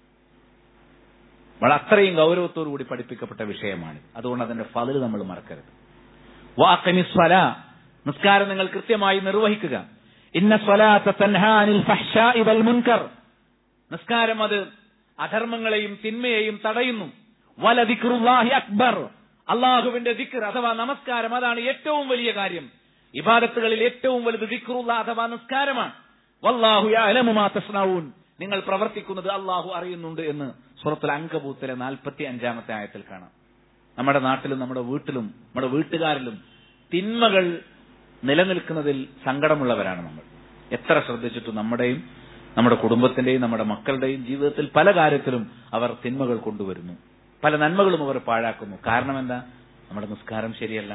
വളരെ അത്രയും ഗൗരവത്തോടു കൂടി പഠിപ്പിക്കപ്പെട്ട വിഷയമാണ് അതുകൊണ്ട് അതിന്റെ ഫതിൽ നമ്മൾ മറക്കരുത് വാഖിമി സ്വലാ നിസ്കാരം നിങ്ങൾ കൃത്യമായി നിർവഹിക്കുക ഇന്ന സ്വലാത്ത തൻഹാനിൽ ഫഹ്ശാഇ വൽ മുൻകർ നിസ്കാരം അത് അധർമ്മങ്ങളെയും തിന്മയെയും തടയുന്നു വല ദിക്റുല്ലാഹി അക്ബർ അള്ളാഹുവിന്റെ ദിക്ർ അഥവാ നമസ്കാരം അതാണ് ഏറ്റവും വലിയ കാര്യം ഇബാദത്തുകളിൽ ഏറ്റവും വലുത് ദിക്റുള്ള അഥവാ നിസ്കാരമാണ് വല്ലാഹു യഅലമു മാ തസ്നഊൻ നിങ്ങൾ പ്രവർത്തിക്കുന്നത് അള്ളാഹു അറിയുന്നുണ്ട് എന്ന് സൂറത്തുൽ അങ്കബൂത്തിലെ നാൽപ്പത്തി അഞ്ചാമത്തെ ആയത്തിൽ കാണാം നമ്മുടെ നാട്ടിലും നമ്മുടെ വീട്ടിലും നമ്മുടെ വീട്ടുകാരിലും തിന്മകൾ നിലനിൽക്കുന്നതിൽ സങ്കടമുള്ളവരാണ് നമ്മൾ എത്ര ശ്രദ്ധിച്ചിട്ടും നമ്മുടെയും നമ്മുടെ കുടുംബത്തിന്റെയും നമ്മുടെ മക്കളുടെയും ജീവിതത്തിൽ പല കാര്യത്തിലും അവർ തിന്മകൾ കൊണ്ടുവരുന്നു പല നന്മകളും അവർ പാഴാക്കുന്നു കാരണം എന്താ നമ്മുടെ നിസ്കാരം ശരിയല്ല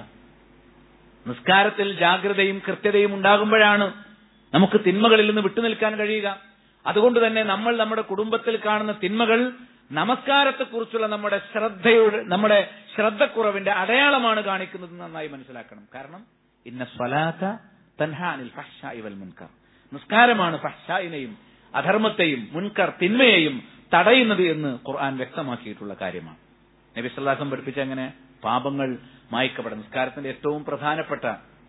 നിസ്കാരത്തിൽ ജാഗ്രതയും കൃത്യതയും ഉണ്ടാകുമ്പോഴാണ് നമുക്ക് തിന്മകളിൽ നിന്ന് വിട്ടുനിൽക്കാൻ കഴിയുക അതുകൊണ്ട് തന്നെ നമ്മൾ നമ്മുടെ കുടുംബത്തിൽ കാണുന്ന തിന്മകൾ നമസ്കാരത്തെക്കുറിച്ചുള്ള നമ്മുടെ ശ്രദ്ധയുടെ നമ്മുടെ ശ്രദ്ധക്കുറവിന്റെ അടയാളമാണ് കാണിക്കുന്നത് നന്നായി മനസ്സിലാക്കണം കാരണം ഇന്ന സ്വലാത്ത തൻഹാനിൽ ഫഹ്ശാഇ വൽ മുൻകർ നിസ്കാരമാണ് ഫഹ്ഷായിനെയും അധർമ്മത്തെയും മുൻകർ തിന്മയെയും തടയുന്നത് എന്ന് ഖുർആൻ വ്യക്തമാക്കിയിട്ടുള്ള കാര്യമാണ് നബി സല്ലാസം പഠിപ്പിച്ച അങ്ങനെ പാപങ്ങൾ മായ്ക്കപ്പെടും നിസ്കാരത്തിന്റെ ഏറ്റവും പ്രധാനപ്പെട്ട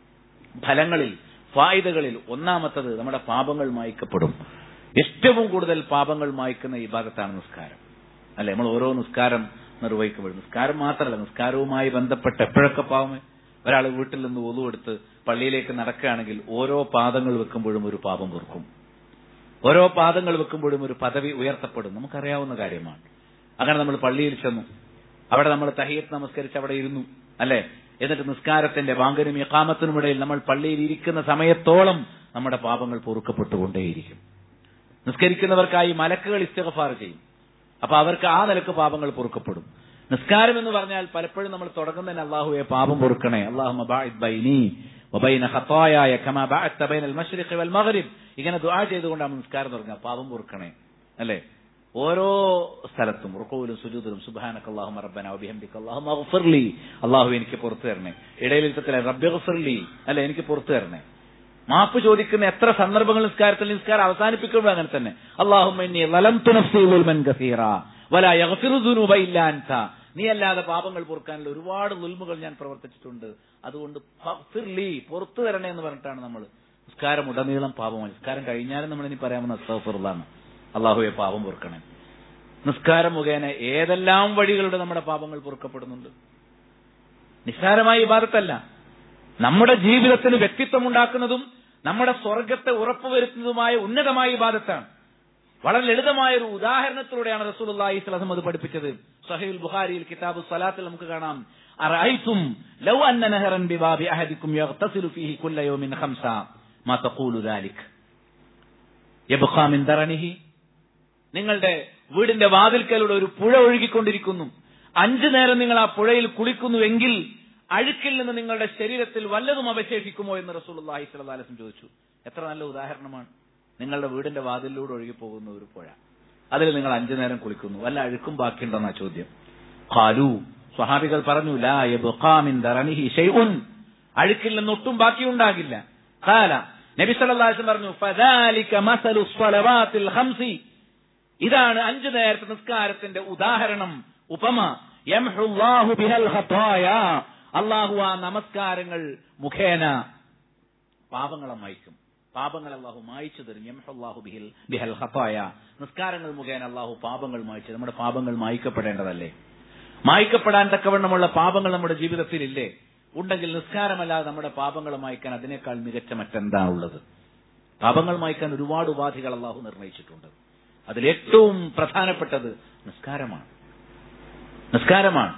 ഫലങ്ങളിൽ ഫായിദകളിൽ ഒന്നാമത്തത് നമ്മുടെ പാപങ്ങൾ മായ്ക്കപ്പെടും ഏറ്റവും കൂടുതൽ പാപങ്ങൾ മായ്ക്കുന്ന ഈ ഭാഗത്താണ് നിസ്കാരം അല്ലെ നമ്മൾ ഓരോ നിസ്കാരം നിർവഹിക്കുമ്പോഴും നിസ്കാരം മാത്രമല്ല നിസ്കാരവുമായി ബന്ധപ്പെട്ട് എപ്പോഴൊക്കെ പാവമേ ഒരാൾ വീട്ടിൽ നിന്ന് ഒതു എടുത്ത് പള്ളിയിലേക്ക് നടക്കുകയാണെങ്കിൽ ഓരോ പാദങ്ങൾ വെക്കുമ്പോഴും ഒരു പാപം പൊറുക്കും ഓരോ പാദങ്ങൾ വെക്കുമ്പോഴും ഒരു പദവി ഉയർത്തപ്പെടും നമുക്കറിയാവുന്ന കാര്യമാണ് അങ്ങനെ നമ്മൾ പള്ളിയിൽ ചെന്നു അവിടെ നമ്മൾ തഹിയത്ത് നമസ്കരിച്ച് അവിടെ ഇരുന്നു അല്ലെ എന്നിട്ട് നിസ്കാരത്തിന്റെ വാങ്കനും ഇക്കാമത്തിനുമിടയിൽ നമ്മൾ പള്ളിയിൽ ഇരിക്കുന്ന സമയത്തോളം നമ്മുടെ പാപങ്ങൾ പൊറുക്കപ്പെട്ടുകൊണ്ടേയിരിക്കും നിസ്കരിക്കുന്നവർക്കായി മലക്കുകൾ ഇസ്തഗഫാർ ചെയ്യും അപ്പൊ അവർക്ക് ആ നിലക്ക് പാപങ്ങൾ പൊറുക്കപ്പെടും നിസ്കാരം എന്ന് പറഞ്ഞാൽ പലപ്പോഴും നമ്മൾ തുടങ്ങുന്നതിന് അള്ളാഹുവെ പാപം പൊറുക്കണേ അള്ളാഹു ബൈനി വബൈന ഖത്തായായ കമാ ബഅത്ത ബൈനൽ മശ്രിഖി വൽ മഗ്രിബ് ഇങ്ങനെ ദുആ ചെയ്തുകൊണ്ടാണ് നിസ്കാരം തുടങ്ങുക പാപം പൊറുക്കണേ അല്ലേ ഓരോ സ്ഥലത്തും റുക്കോയിലും സുജൂദിലും സുബ്ഹാനക അല്ലാഹുമ്മ റബ്ബന വബിഹംദിക അല്ലാഹുമ്മ ഗഫിർലി അല്ലാഹു എനിക്ക് പുറത്തു തരണേ ഇടയിലിരുത്തത്തിലെ റബ്ബി ഗഫിർലി അല്ലെ എനിക്ക് പുറത്തു തരണേ മാപ്പ് ചോദിക്കുന്ന എത്ര സന്ദർഭങ്ങൾ നിസ്കാരത്തിൽ നിസ്കാരം അവസാനിപ്പിക്കുമ്പോൾ അങ്ങനെ തന്നെ അള്ളാഹുമ്മ ഇന്നി ലലംതു നഫ്സി ദുൽമൻ കസീറ വലാ യഗ്ഫിറു ദുനൂബ ഇല്ലാ അൻത നീ അല്ലാതെ പാപങ്ങൾ പൊറുക്കാനുള്ള ഒരുപാട് ദുൽമുകൾ ഞാൻ പ്രവർത്തിച്ചിട്ടുണ്ട് അതുകൊണ്ട് ഫഗ്ഫിർലി പുറത്തു തരണേ എന്ന് പറഞ്ഞിട്ടാണ് നമ്മൾ നിസ്കാരം ഉടനീളം പാപമാണ് നിസ്കാരം കഴിഞ്ഞാലും നമ്മൾ ഇനി പറയാമെന്ന് അസ്തഫറുള്ളാണ് അള്ളാഹുവെ പാപം പൊറുക്കണേ നിസ്കാരം മുഖേന ഏതെല്ലാം വഴികളുടെ നമ്മുടെ പാപങ്ങൾ പൊറുക്കപ്പെടുന്നുണ്ട് നിസ്സാരമായ ഇബാദത്തല്ല നമ്മുടെ ജീവിതത്തിന് വ്യക്തിത്വം ഉണ്ടാക്കുന്നതും നമ്മുടെ സ്വർഗത്തെ ഉറപ്പുവരുത്തുന്നതുമായ ഉന്നതമായ ഇബാദത്താണ് വളരെ ലളിതമായ ഒരു ഉദാഹരണത്തിലൂടെയാണ് റസൂലുള്ളാഹി സ്വലം അത് പഠിപ്പിച്ചത് സഹീൽ ബുഖാരിയിൽ കിതാബ് സ്വലാത്തിൽ നമുക്ക് കാണാം അറഅയ്തും ലൗ അന്ന നഹറൻ ബിബാബി അഹദിക്കും യഗ്തസിലു ഫീഹി കുല്ല യൗമിൻ ഖംസ മാ തഖൂലു ദാലിക് യബ്ഖാ മിൻ ദറനിഹി നിങ്ങളുടെ വീടിന്റെ വാതിൽക്കലൂടെ ഒരു പുഴ ഒഴുകിക്കൊണ്ടിരിക്കുന്നു അഞ്ചു നേരം നിങ്ങൾ ആ പുഴയിൽ കുളിക്കുന്നുവെങ്കിൽ അഴുക്കിൽ നിന്ന് നിങ്ങളുടെ ശരീരത്തിൽ വല്ലതും അവശേഷിക്കുമോ എന്ന് റസൂലുള്ളാഹി സ്വല്ലല്ലാഹു അലൈഹി വസല്ലം ചോദിച്ചു എത്ര നല്ല ഉദാഹരണമാണ് നിങ്ങളുടെ വീടിന്റെ വാതിലിലൂടെ ഒഴുകി പോകുന്ന ഒരു പുഴ അതിൽ നിങ്ങൾ അഞ്ചു നേരം കുളിക്കുന്നു വല്ല അഴുക്കും ബാക്കിയുണ്ടെന്നാ ചോദ്യം ഖാലു സ്വഹാബികൾ പറഞ്ഞു ലാ യബ്ഖാ മിൻ ദറനിഹി ഷൈഉൻ അഴുക്കിൽ നിന്ന് ഒട്ടും ബാക്കിയുണ്ടാകില്ല ഖാല നബി സല്ലല്ലാഹു അലൈഹി വസല്ലം പറഞ്ഞു ഫദാലിക മസലു സ്വലവാത്തിൽ ഖംസി ഇതാണ് അഞ്ചു നേരത്തെ നിസ്കാരത്തിന്റെ ഉദാഹരണം ഉപമ യംഹുല്ലാഹു ബിഹൽ ഖതായ അള്ളാഹു ആ നമസ്കാരങ്ങൾ മുഖേന പാപങ്ങളെ മായ്ക്കും പാപങ്ങൾ അള്ളാഹു മായ്ച്ചു തരും യംഹുല്ലാഹു ബിഹിൽ ബിഹൽ ഖതായ നിസ്കാരങ്ങൾ മുഖേന അള്ളാഹു പാപങ്ങൾ മായ്ച്ചു നമ്മുടെ പാപങ്ങൾ മായ്ക്കപ്പെടേണ്ടതല്ലേ മായ്ക്കപ്പെടാൻ തക്കവണ്ണമുള്ള പാപങ്ങൾ നമ്മുടെ ജീവിതത്തിൽ ഇല്ലേ ഉണ്ടെങ്കിൽ നിസ്കാരമല്ലാതെ നമ്മുടെ പാപങ്ങൾ മായ്ക്കാൻ അതിനേക്കാൾ മികച്ച മറ്റെന്താ ഉള്ളത് പാപങ്ങൾ മായ്ക്കാൻ ഒരുപാട് ഉപാധികൾ അള്ളാഹു നിർണയിച്ചിട്ടുണ്ട് അതിൽ ഏറ്റവും പ്രധാനപ്പെട്ടത് നിസ്കാരമാണ് നിസ്കാരമാണ്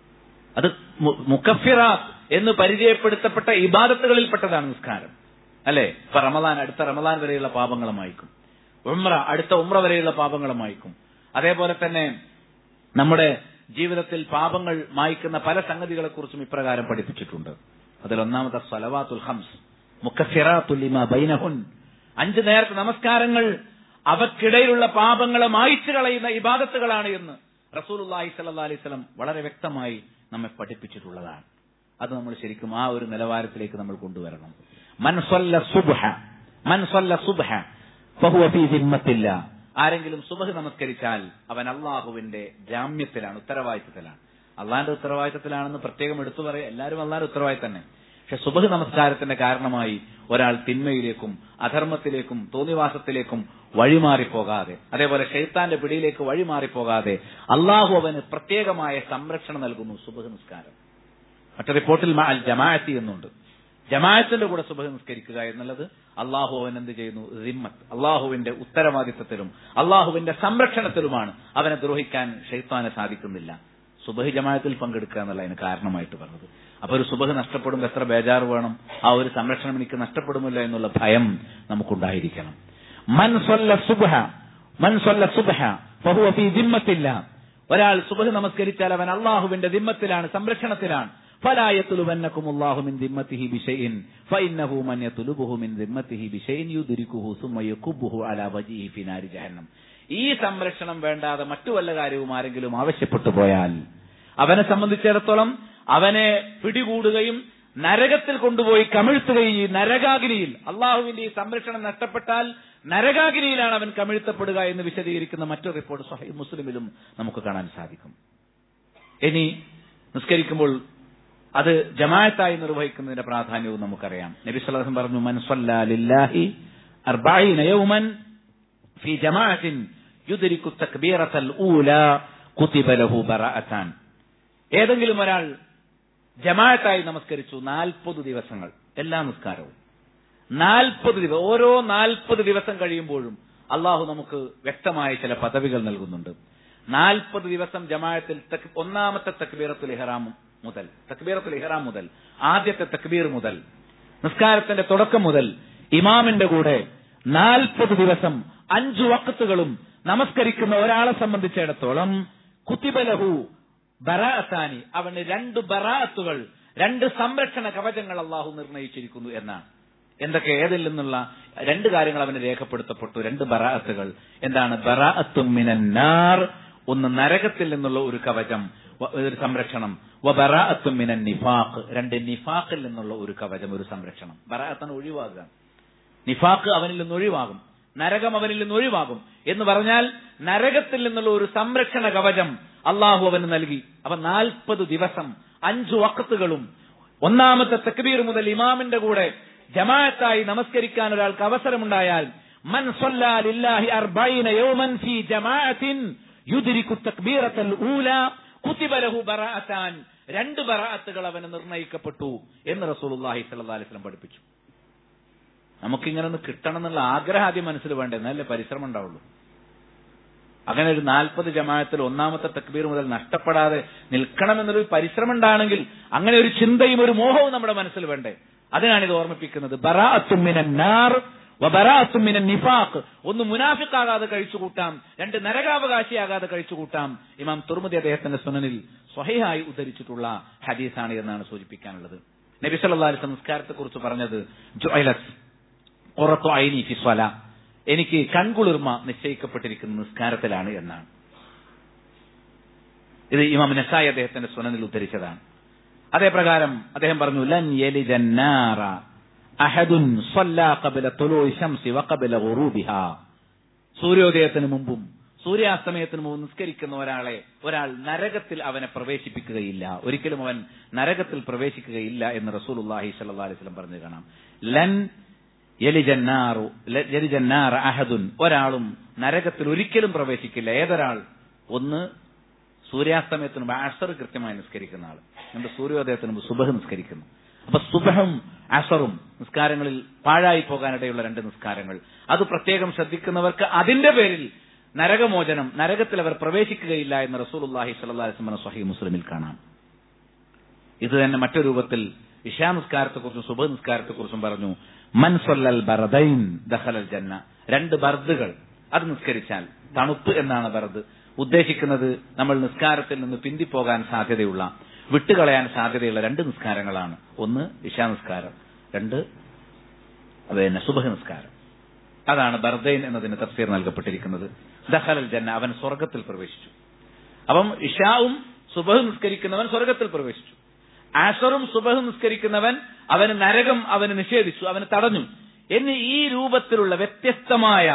അത് മുക്കഫിറാത്ത് എന്ന് പരിചയപ്പെടുത്തപ്പെട്ട ഇബാദത്തുകളിൽപ്പെട്ടതാണ് നിസ്കാരം അല്ലെ ഇപ്പൊ റമദാൻ അടുത്ത റമദാൻ വരെയുള്ള പാപങ്ങളെ മായ്ക്കും ഉമ്ര അടുത്ത ഉമ്ര വരെയുള്ള പാപങ്ങളെ മായ്ക്കും അതേപോലെ തന്നെ നമ്മുടെ ജീവിതത്തിൽ പാപങ്ങൾ മായ്ക്കുന്ന പല സംഗതികളെ കുറിച്ചും ഇപ്രകാരം പഠിപ്പിച്ചിട്ടുണ്ട് അതിൽ ഒന്നാമത്തെ സലവാത്തുൽ ഹംസ് മുക്കഫിറാത്തുല്ലിമ ബൈനഹുൻ അഞ്ചു നേരത്തെ നമസ്കാരങ്ങൾ അവക്കിടയിലുള്ള പാപങ്ങളെ മായ്ച്ചു കളയുന്ന ഇബാദത്തുകളാണ് എന്ന് റസൂലുല്ലാഹി സല്ലാ അലൈഹി സ്വലം വളരെ വ്യക്തമായി നമ്മെ പഠിപ്പിച്ചിട്ടുള്ളതാണ് അത് നമ്മൾ ശരിക്കും ആ ഒരു നിലവാരത്തിലേക്ക് നമ്മൾ കൊണ്ടുവരണം മൻസൊല്ല സുബ്ഹ മൻസൊല്ല സുബ്ഹ ഫഹുവ ഫീ ദിമ്മത്തില്ല ആരെങ്കിലും സുബഹ് നമസ്കരിച്ചാൽ അവൻ അള്ളാഹുവിന്റെ ജാമ്യത്തിലാണ് ഉത്തരവാദിത്തത്തിലാണ് അള്ളാന്റെ ഉത്തരവാദിത്തത്തിലാണെന്ന് പ്രത്യേകം എടുത്തു പറയാം എല്ലാവരും അള്ളാന്റെ ഉത്തരവാദിത്തം തന്നെ പക്ഷെ സുബഹ് നമസ്കാരത്തിന്റെ കാരണമായി ഒരാൾ തിന്മയിലേക്കും അധർമ്മത്തിലേക്കും തോന്നിവാസത്തിലേക്കും വഴിമാറിപ്പോകാതെ അതേപോലെ ഷെയ്ത്താന്റെ പിടിയിലേക്ക് വഴിമാറിപ്പോകാതെ അള്ളാഹു അവന് പ്രത്യേകമായ സംരക്ഷണം നൽകുന്നു സുബഹ് നിസ്കാരം മറ്റു റിപ്പോർട്ടിൽ അൽ ജമാഅത്തി എന്നുണ്ട് ജമാഅത്തിന്റെ കൂടെ സുബഹ് നിസ്കരിക്കുക എന്നുള്ളത് അള്ളാഹു അവൻ എന്ത് ചെയ്യുന്നു റിമ്മത്ത് അള്ളാഹുവിന്റെ ഉത്തരവാദിത്തത്തിലും അള്ളാഹുവിന്റെ സംരക്ഷണത്തിലുമാണ് അവനെ ദ്രോഹിക്കാൻ ഷെയ്ത്താനെ സാധിക്കുന്നില്ല സുബഹ് ജമാഅത്തിൽ പങ്കെടുക്കുക എന്നുള്ളതിന് കാരണമായിട്ട് പറഞ്ഞത് അപ്പൊ ഒരു സുബഹ് നഷ്ടപ്പെടുമ്പോൾ എത്ര ബേജാറ് വേണം ആ ഒരു സംരക്ഷണം എനിക്ക് നഷ്ടപ്പെടുമില്ല എന്നുള്ള ഭയം നമുക്കുണ്ടായിരിക്കണം മൻ സ്വല്ല സുബഹ മൻ സ്വല്ല സുബഹ ഫഹുവ ഫീ ദിമ്മത്തില്ല ഒരാൾ സുബഹ് നമസ്കരിച്ചാൽ അവൻ അള്ളാഹുവിന്റെ ദിമ്മത്തിലാണ് സംരക്ഷണത്തിലാണ് فلا يطلبنكم الله من ذمته بشيء فإنه من يطلبه من ذمته بشيء يدركه ثم يكبه على وجهه في نار جهنم ഈ സംരക്ഷണം വേണ്ടാതെ മറ്റു വല്ല കാര്യവും ആരെങ്കിലും ആവശ്യപ്പെട്ടു പോയാൽ അവനെ സംബന്ധിച്ചിടത്തോളം അവനെ പിടികൂടുകയും നരകത്തിൽ കൊണ്ടുപോയി കമിഴ്ത്തുകയും ഈ നരകാഗ്നിയിൽ അള്ളാഹുവിന്റെ ഈ സംരക്ഷണം നഷ്ടപ്പെട്ടാൽ നരകാഗ്നിയിലാണ് അവൻ കമിഴ്ത്തപ്പെടുക എന്ന് വിശദീകരിക്കുന്ന മറ്റൊരു റിപ്പോർട്ട് സഹി മുസ്ലിമിലും നമുക്ക് കാണാൻ സാധിക്കും ഇനി നിസ്കരിക്കുമ്പോൾ അത് ജമാഅത്തായി നിർവഹിക്കുന്നതിന്റെ പ്രാധാന്യവും നമുക്കറിയാം നബി സല്ലല്ലാഹു പറഞ്ഞു മൻ സല്ല ലില്ലാഹി അർബഈന യൗമൻ ഫി ജമാഅത്തിൻ യുദ്രിക്കു തക്ബീറത്തൽ ഊല കുതിബ ലഹു ബറാഅത്താൻ ഏതെങ്കിലും ഒരാൾ ജമാഅത്തായി നമസ്കരിച്ചു നാൽപ്പത് ദിവസങ്ങൾ എല്ലാ നിസ്കാരവും നാൽപ്പത് ദിവസം ഓരോ നാൽപ്പത് ദിവസം കഴിയുമ്പോഴും അള്ളാഹു നമുക്ക് വ്യക്തമായ ചില പദവികൾ നൽകുന്നുണ്ട് നാൽപ്പത് ദിവസം ജമാഅത്തിൽ ഒന്നാമത്തെ തക്ബീറത്തുൽ ഇഹ്റാം മുതൽ തക്ബീറത്തുൽ ഇഹ്റാം മുതൽ ആദ്യത്തെ തക്ബീർ മുതൽ നിസ്കാരത്തിന്റെ തുടക്കം മുതൽ ഇമാമിന്റെ കൂടെ നാൽപ്പത് ദിവസം അഞ്ചു വക്കത്തുകളും നമസ്കരിക്കുന്ന ഒരാളെ സംബന്ധിച്ചിടത്തോളം കുത്തിബലഹു ബറാഅത്താനി അവന് രണ്ട് ബറാഅത്തുകൾ രണ്ട് സംരക്ഷണ കവചങ്ങൾ അള്ളാഹു നിർണയിച്ചിരിക്കുന്നു എന്നാണ് എന്തൊക്കെ ഏതിൽ നിന്നുള്ള രണ്ട് കാര്യങ്ങൾ അവന് രേഖപ്പെടുത്തപ്പെട്ടു രണ്ട് ബറാഅത്തുകൾ എന്താണ് ബറാഅത്തും മിനന്നാർ ഒന്ന് നരകത്തിൽ നിന്നുള്ള ഒരു കവചം ഒരു സംരക്ഷണം വ ബറാഅത്തും മിനൻ നിഫാഖ് രണ്ട് നിഫാഖിൽ നിന്നുള്ള ഒരു കവചം ഒരു സംരക്ഷണം ബറാഅത്താണ് ഒഴിവാകുക നിഫാഖ് അവനിൽ നിന്ന് ഒഴിവാകും നരകം അവനിൽ നിന്ന് ഒഴിവാകും എന്ന് പറഞ്ഞാൽ നരകത്തിൽ നിന്നുള്ള ഒരു സംരക്ഷണ കവചം അള്ളാഹു അവന് നൽകി അപ്പൊ നാൽപ്പത് ദിവസം അഞ്ചു വക്കത്തുകളും ഒന്നാമത്തെ തക്ബീർ മുതൽ ഇമാമിന്റെ കൂടെ ജമാഅത്തായി നമസ്കരിക്കാൻ ഒരാൾക്ക് അവസരമുണ്ടായാൽ മൻ ലില്ലാഹി അർബഈന യൗമൻ ഫീ ജമാഅത്തിൻ യുദ്രിക്കു തക്ബീറത്തൽ ഊല കുതിബ ലഹു ബറാഅത്താൻ രണ്ട് ബറാഅത്തുകൾ അവന് നിർണയിക്കപ്പെട്ടു എന്ന് റസൂലുള്ളാഹി സ്വല്ലല്ലാഹി അലൈഹി വസല്ലം പഠിപ്പിച്ചു നമുക്കിങ്ങനെ ഒന്ന് കിട്ടണം എന്നുള്ള ആഗ്രഹം ആദ്യം മനസ്സിൽ വേണ്ടേ എന്നല്ലേ പരിശ്രമം ഉണ്ടാവുള്ളൂ അങ്ങനെ ഒരു നാൽപ്പത് ജമാഅത്തിൽ ഒന്നാമത്തെ തക്ബീർ മുതൽ നഷ്ടപ്പെടാതെ നിൽക്കണം എന്നൊരു പരിശ്രമം ഉണ്ടാണെങ്കിൽ അങ്ങനെ ഒരു ചിന്തയും ഒരു മോഹവും നമ്മുടെ മനസ്സിൽ വേണ്ടേ അതിനാണ് ഇത് ഓർമ്മിപ്പിക്കുന്നത് ബറാഅത്തുമിനാർ ബറാഅത്തുമിനൻ നിഫാഖ് ഒന്ന് മുനാഫിക്കാകാതെ കഴിച്ചുകൂട്ടാം രണ്ട് നരകാവകാശിയാകാതെ കഴിച്ചുകൂട്ടാം ഇമാം തുർമുദി അദ്ദേഹത്തിന്റെ സുനനിൽ സ്വഹയായി ഉദ്ധരിച്ചിട്ടുള്ള ഹദീസാണ് എന്നാണ് സൂചിപ്പിക്കാനുള്ളത് നബി സല്ലല്ലാഹു അലൈഹി സംസ്കാരത്തെ കുറിച്ച് പറഞ്ഞത് ജുഅലസ് ഖുറത്തു ഐനി ഫി സ്വല എനിക്ക് കൺകുളിർമ നിശ്ചയിക്കപ്പെട്ടിരിക്കുന്ന നിസ്കാരത്തിലാണ് എന്നാണ് ഇത് ഇമാം നസായി അദ്ദേഹത്തിന്റെ സുനനിൽ ഉദ്ധരിച്ചതാണ് അതേപ്രകാരം അദ്ദേഹം പറഞ്ഞു ലൻ യലിജന്നാറ അഹദുൻ സ്വല്ലാ ഖബല തുലൂഇ ശംസി വഖബല ഗുറൂബിഹാ സൂര്യോദയത്തിന് മുമ്പും സൂര്യാസ്തമയത്തിന് മുമ്പ് നിസ്കരിക്കുന്ന ഒരാളെ ഒരാൾ നരകത്തിൽ അവനെ പ്രവേശിപ്പിക്കുകയില്ല ഒരിക്കലും അവൻ നരകത്തിൽ പ്രവേശിക്കുകയില്ല എന്ന് റസൂലുള്ളാഹി സ്വല്ലല്ലാഹി അലൈഹി വസല്ലം പറഞ്ഞു കാണാം ലൻ യലിജന്നാറു യലിജന്നാറ അഹദുൻ ഒരാളും നരകത്തിൽ ഒരിക്കലും പ്രവേശിക്കില്ല ഏതൊരാൾ ഒന്ന് സൂര്യാസ്തമയത്തിന് മുമ്പ് അസർ കൃത്യമായി നിസ്കരിക്കുന്ന ആൾ എന്നിട്ട് സൂര്യോദയത്തിന് മുമ്പ് സുബഹ് നിസ്കരിക്കുന്നു അപ്പൊ സുബഹും അസറും നിസ്കാരങ്ങളിൽ പാഴായി പോകാനിടയുള്ള രണ്ട് നിസ്കാരങ്ങൾ അത് പ്രത്യേകം ശ്രദ്ധിക്കുന്നവർക്ക് അതിന്റെ പേരിൽ നരകമോചനം നരകത്തിൽ അവർ പ്രവേശിക്കുകയില്ല എന്ന് റസൂലുള്ളാഹി സ്വല്ലല്ലാഹി അലൈഹി വസല്ലം സ്വഹീഹ് മുസ്ലിമിൽ കാണാം ഇത് തന്നെ മറ്റൊരു രൂപത്തിൽ ഇഷാ നിസ്കാരത്തെക്കുറിച്ചും സുബഹ് നിസ്കാരത്തെക്കുറിച്ചും പറഞ്ഞു മൻ സല്ലൽ ബർദൈൻ ദഖലൽ ജന്ന രണ്ട് ബർദുകൾ അത് നിസ്കരിച്ചാൽ തണുപ്പ് എന്നാണ് ബർദ് ഉദ്ദേശിക്കുന്നത് നമ്മൾ നിസ്കാരത്തിൽ നിന്ന് പിന്തിപ്പോകാൻ സാധ്യതയുള്ള വിട്ടുകളയാൻ സാധ്യതയുള്ള രണ്ട് നിസ്കാരങ്ങളാണ് ഒന്ന് ഇഷാ നിസ്കാരം രണ്ട് പിന്നെ സുബഹ നിസ്കാരം അതാണ് ബർദൈൻ എന്നതിന് തഫ്സീർ നൽകപ്പെട്ടിരിക്കുന്നത് ദഹലൽ ജന്ന അവൻ സ്വർഗത്തിൽ പ്രവേശിച്ചു അപ്പം ഇഷാവും സുബഹ് നിസ്കരിക്കുന്നവൻ സ്വർഗത്തിൽ പ്രവേശിച്ചു ആഷറും സുബഹ് നിസ്കരിക്കുന്നവൻ അവന് നരകം അവന് നിഷേധിച്ചു അവന് തടഞ്ഞു എന്നീ ഈ രൂപത്തിലുള്ള വ്യത്യസ്തമായ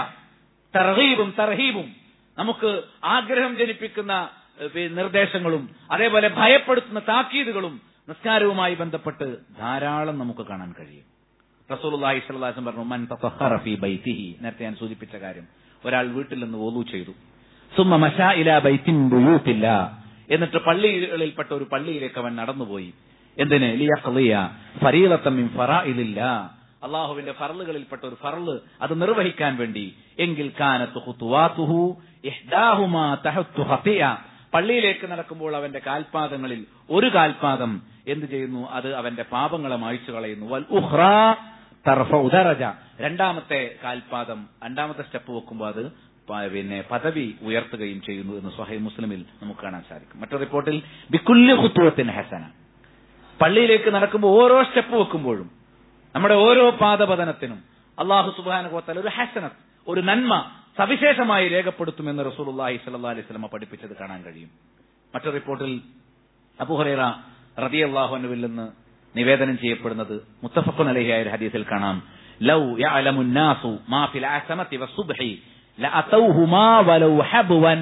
തർഹീബും തർഹീബും നമുക്ക് ആഗ്രഹം ജനിപ്പിക്കുന്ന നിർദ്ദേശങ്ങളും അതേപോലെ ഭയപ്പെടുത്തുന്ന താക്കീതുകളും നിസ്കാരവുമായി ബന്ധപ്പെട്ട് ധാരാളം നമുക്ക് കാണാൻ കഴിയും റസൂലുള്ളാഹി സ്വല്ലല്ലാഹു അലൈഹി പറഞ്ഞു മൻ തതഹറ ഫീ ബൈതിഹി നേരത്തെ ഞാൻ സൂചിപ്പിച്ച കാര്യം ഒരാൾ വീട്ടിൽ നിന്ന് വോളു ചെയ്തു സുമ്മ മശാ ഇലാ ബൈത്തിൻ ബുയൂത്തില്ല എന്നിട്ട് പള്ളികളിൽപ്പെട്ട ഒരു പള്ളിയിലേക്ക് അവൻ നടന്നുപോയി എന്തിന് ലിയഖ്ലിയ ഫരീളത്തൻ മിൻ ഫറായിലില്ല അള്ളാഹുവിന്റെ ഫറലുകളിൽപ്പെട്ട ഒരു ഫറല് അത് നിർവഹിക്കാൻ വേണ്ടി എങ്കിൽ കാനത്ത് ഖുതുവാതുഹു ഇഹ്ദാഹുമാ തഹത്തു ഖതിയ പള്ളിയിലേക്ക് നടക്കുമ്പോൾ അവന്റെ കാൽപാദങ്ങളിൽ ഒരു കാൽപാദം എന്ത് ചെയ്യുന്നു അത് അവന്റെ പാപങ്ങളെ മായ്ച്ചു കളയുന്നു വൽ ഉഹ്റാ തർഫ ഉദറജ രണ്ടാമത്തെ കാൽപാദം രണ്ടാമത്തെ സ്റ്റെപ്പ് വെക്കുമ്പോൾ അത് പിന്നെ പദവി ഉയർത്തുകയും ചെയ്യുന്നു എന്ന് സ്വഹൈ മുസ്ലിമിൽ നമുക്ക് കാണാൻ സാധിക്കും മറ്റൊരു റിപ്പോർട്ടിൽ ബിക്കുല്യ കുത്തുവത്തിന് ഹസന പള്ളിയിലേക്ക് നടക്കുമ്പോൾ ഓരോ സ്റ്റെപ്പ് വെക്കുമ്പോഴും നമ്മുടെ ഓരോ പാദപതനത്തിനും അള്ളാഹു സുബാനുഭവത്താൽ ഒരു ഹസനത്ത് ഒരു നന്മ സവിശേഷമായി രേഖപ്പെടുത്തുമെന്ന് റസൂലുള്ളാഹി സ്വല്ലല്ലാഹി അലൈഹി വസല്ലം പഠിപ്പിച്ചത് കാണാൻ കഴിയും മറ്റൊരു റിപ്പോർട്ടിൽ അബൂഹുറൈറ റളിയല്ലാഹു അൻഹുവിൽ നിന്ന് നിവേദനം ചെയ്യപ്പെടുന്നത് മുത്തഫഖുൻ അലൈഹിയായ ഒരു ഹദീസിൽ കാണാം ലൗ യഅലമു നാസു മാ ഫിൽ അസമതി വസുബ്ഹി ലഅതൗഹുമാ വലൗ ഹബ്വൻ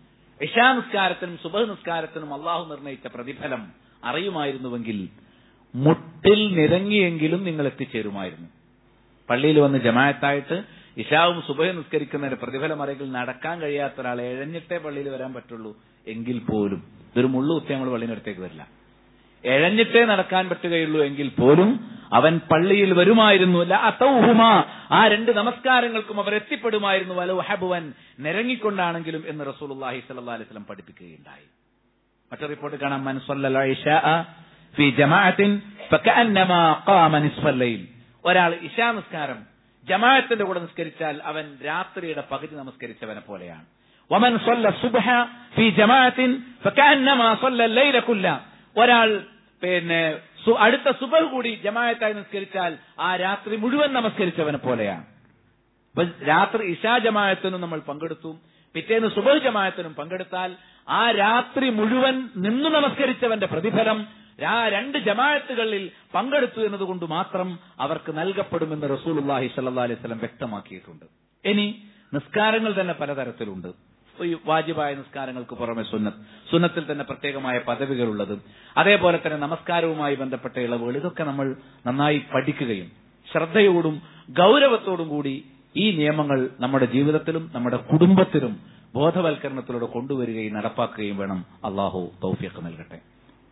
ഇശാ നിസ്കാരത്തിനും സുബഹ് നിസ്കാരത്തിനും അള്ളാഹു നിർണയിച്ച പ്രതിഫലം അറിയുമായിരുന്നുവെങ്കിൽ മുട്ടിൽ നിരങ്ങിയെങ്കിലും നിങ്ങൾ എത്തിച്ചേരുമായിരുന്നു പള്ളിയിൽ വന്ന് ജമായത്തായിട്ട് ഇഷാവും സുബഹ നിസ്കരിക്കുന്നതിന് പ്രതിഫലം അറിയെങ്കിൽ നടക്കാൻ കഴിയാത്ത ഒരാൾ എഴഞ്ഞിട്ടേ പള്ളിയിൽ വരാൻ പറ്റുള്ളൂ എങ്കിൽ പോലും ഇതൊരു മുള്ളു കുത്തി നമ്മൾ പള്ളിനടുത്തേക്ക് വരില്ല എഴഞ്ഞിട്ടേ നടക്കാൻ പറ്റുകയുള്ളൂ എങ്കിൽ പോലും അവൻ പള്ളിയിൽ വരുമായിരുന്നു അത്തൗഹുമാ ആ രണ്ട് നമസ്കാരങ്ങൾക്കും അവർ എത്തിപ്പെടുമായിരുന്നു വലു ഹബുവൻ നിരങ്ങിക്കൊണ്ടാണെങ്കിലും എന്ന് റസൂലുള്ളാഹി സ്വല്ലല്ലാഹി അലൈഹി വസല്ലം പഠിപ്പിക്കുകയുണ്ടായി മറ്റൊരു റിപ്പോർട്ട് കാണാം മൻ സ്വല്ലൽ ഇശാ ഫി ജമാഅത്തിൻ ഫകഅന്നമാ ഖാമ നിസ്ഫൽ ലൈൽ ഒരാൾ ഇശാ നിസ്കാരം ജമാഅത്തിന്റെ കൂടെ നിസ്കരിച്ചാൽ അവൻ രാത്രിയുടെ പകുതി നമസ്കരിച്ചവനെ പോലെയാണ് വമൻ സ്വല്ല സുബ്ഹ ഫി ജമാഅത്തിൻ ഫകഅന്നമാ സ്വല്ല ലൈല കുല്ല ഒരാൾ പിന്നെ അടുത്ത സുബഹ് കൂടി ജമാഅത്തായി നിസ്കരിച്ചാൽ ആ രാത്രി മുഴുവൻ നമസ്കരിച്ചവനെ പോലെയാണ് അപ്പൊ രാത്രി ഇഷാ ജമാഅത്തിനും നമ്മൾ പങ്കെടുത്തു പിറ്റേന്ന് സുബഹ് ജമാഅത്തിനും പങ്കെടുത്താൽ ആ രാത്രി മുഴുവൻ നിന്നു നമസ്കരിച്ചവന്റെ പ്രതിഫലം ആ രണ്ട് ജമാഅത്തുകളിൽ പങ്കെടുത്തു എന്നതുകൊണ്ട് മാത്രം അവർക്ക് നൽകപ്പെടുമെന്ന് റസൂലുള്ളാഹി സ്വല്ലല്ലാഹി അലൈഹി വസല്ലം വ്യക്തമാക്കിയിട്ടുണ്ട് ഇനി നിസ്കാരങ്ങൾ തന്നെ പലതരത്തിലുണ്ട് ഈ വാജിബായ നിസ്കാരങ്ങൾക്ക് പുറമെ സുന്നത്ത് സുന്നത്തിൽ തന്നെ പ്രത്യേകമായ പദവികളുള്ളത് അതേപോലെ തന്നെ നമസ്കാരവുമായി ബന്ധപ്പെട്ട ഇളവുകൾ ഇതൊക്കെ നമ്മൾ നന്നായി പഠിക്കുകയും ശ്രദ്ധയോടും ഗൗരവത്തോടും കൂടി ഈ നിയമങ്ങൾ നമ്മുടെ ജീവിതത്തിലും നമ്മുടെ കുടുംബത്തിലും ബോധവൽക്കരണത്തിലൂടെ കൊണ്ടുവരികയും നടപ്പാക്കുകയും വേണം അള്ളാഹു തൗഫീഖ് നൽകട്ടെ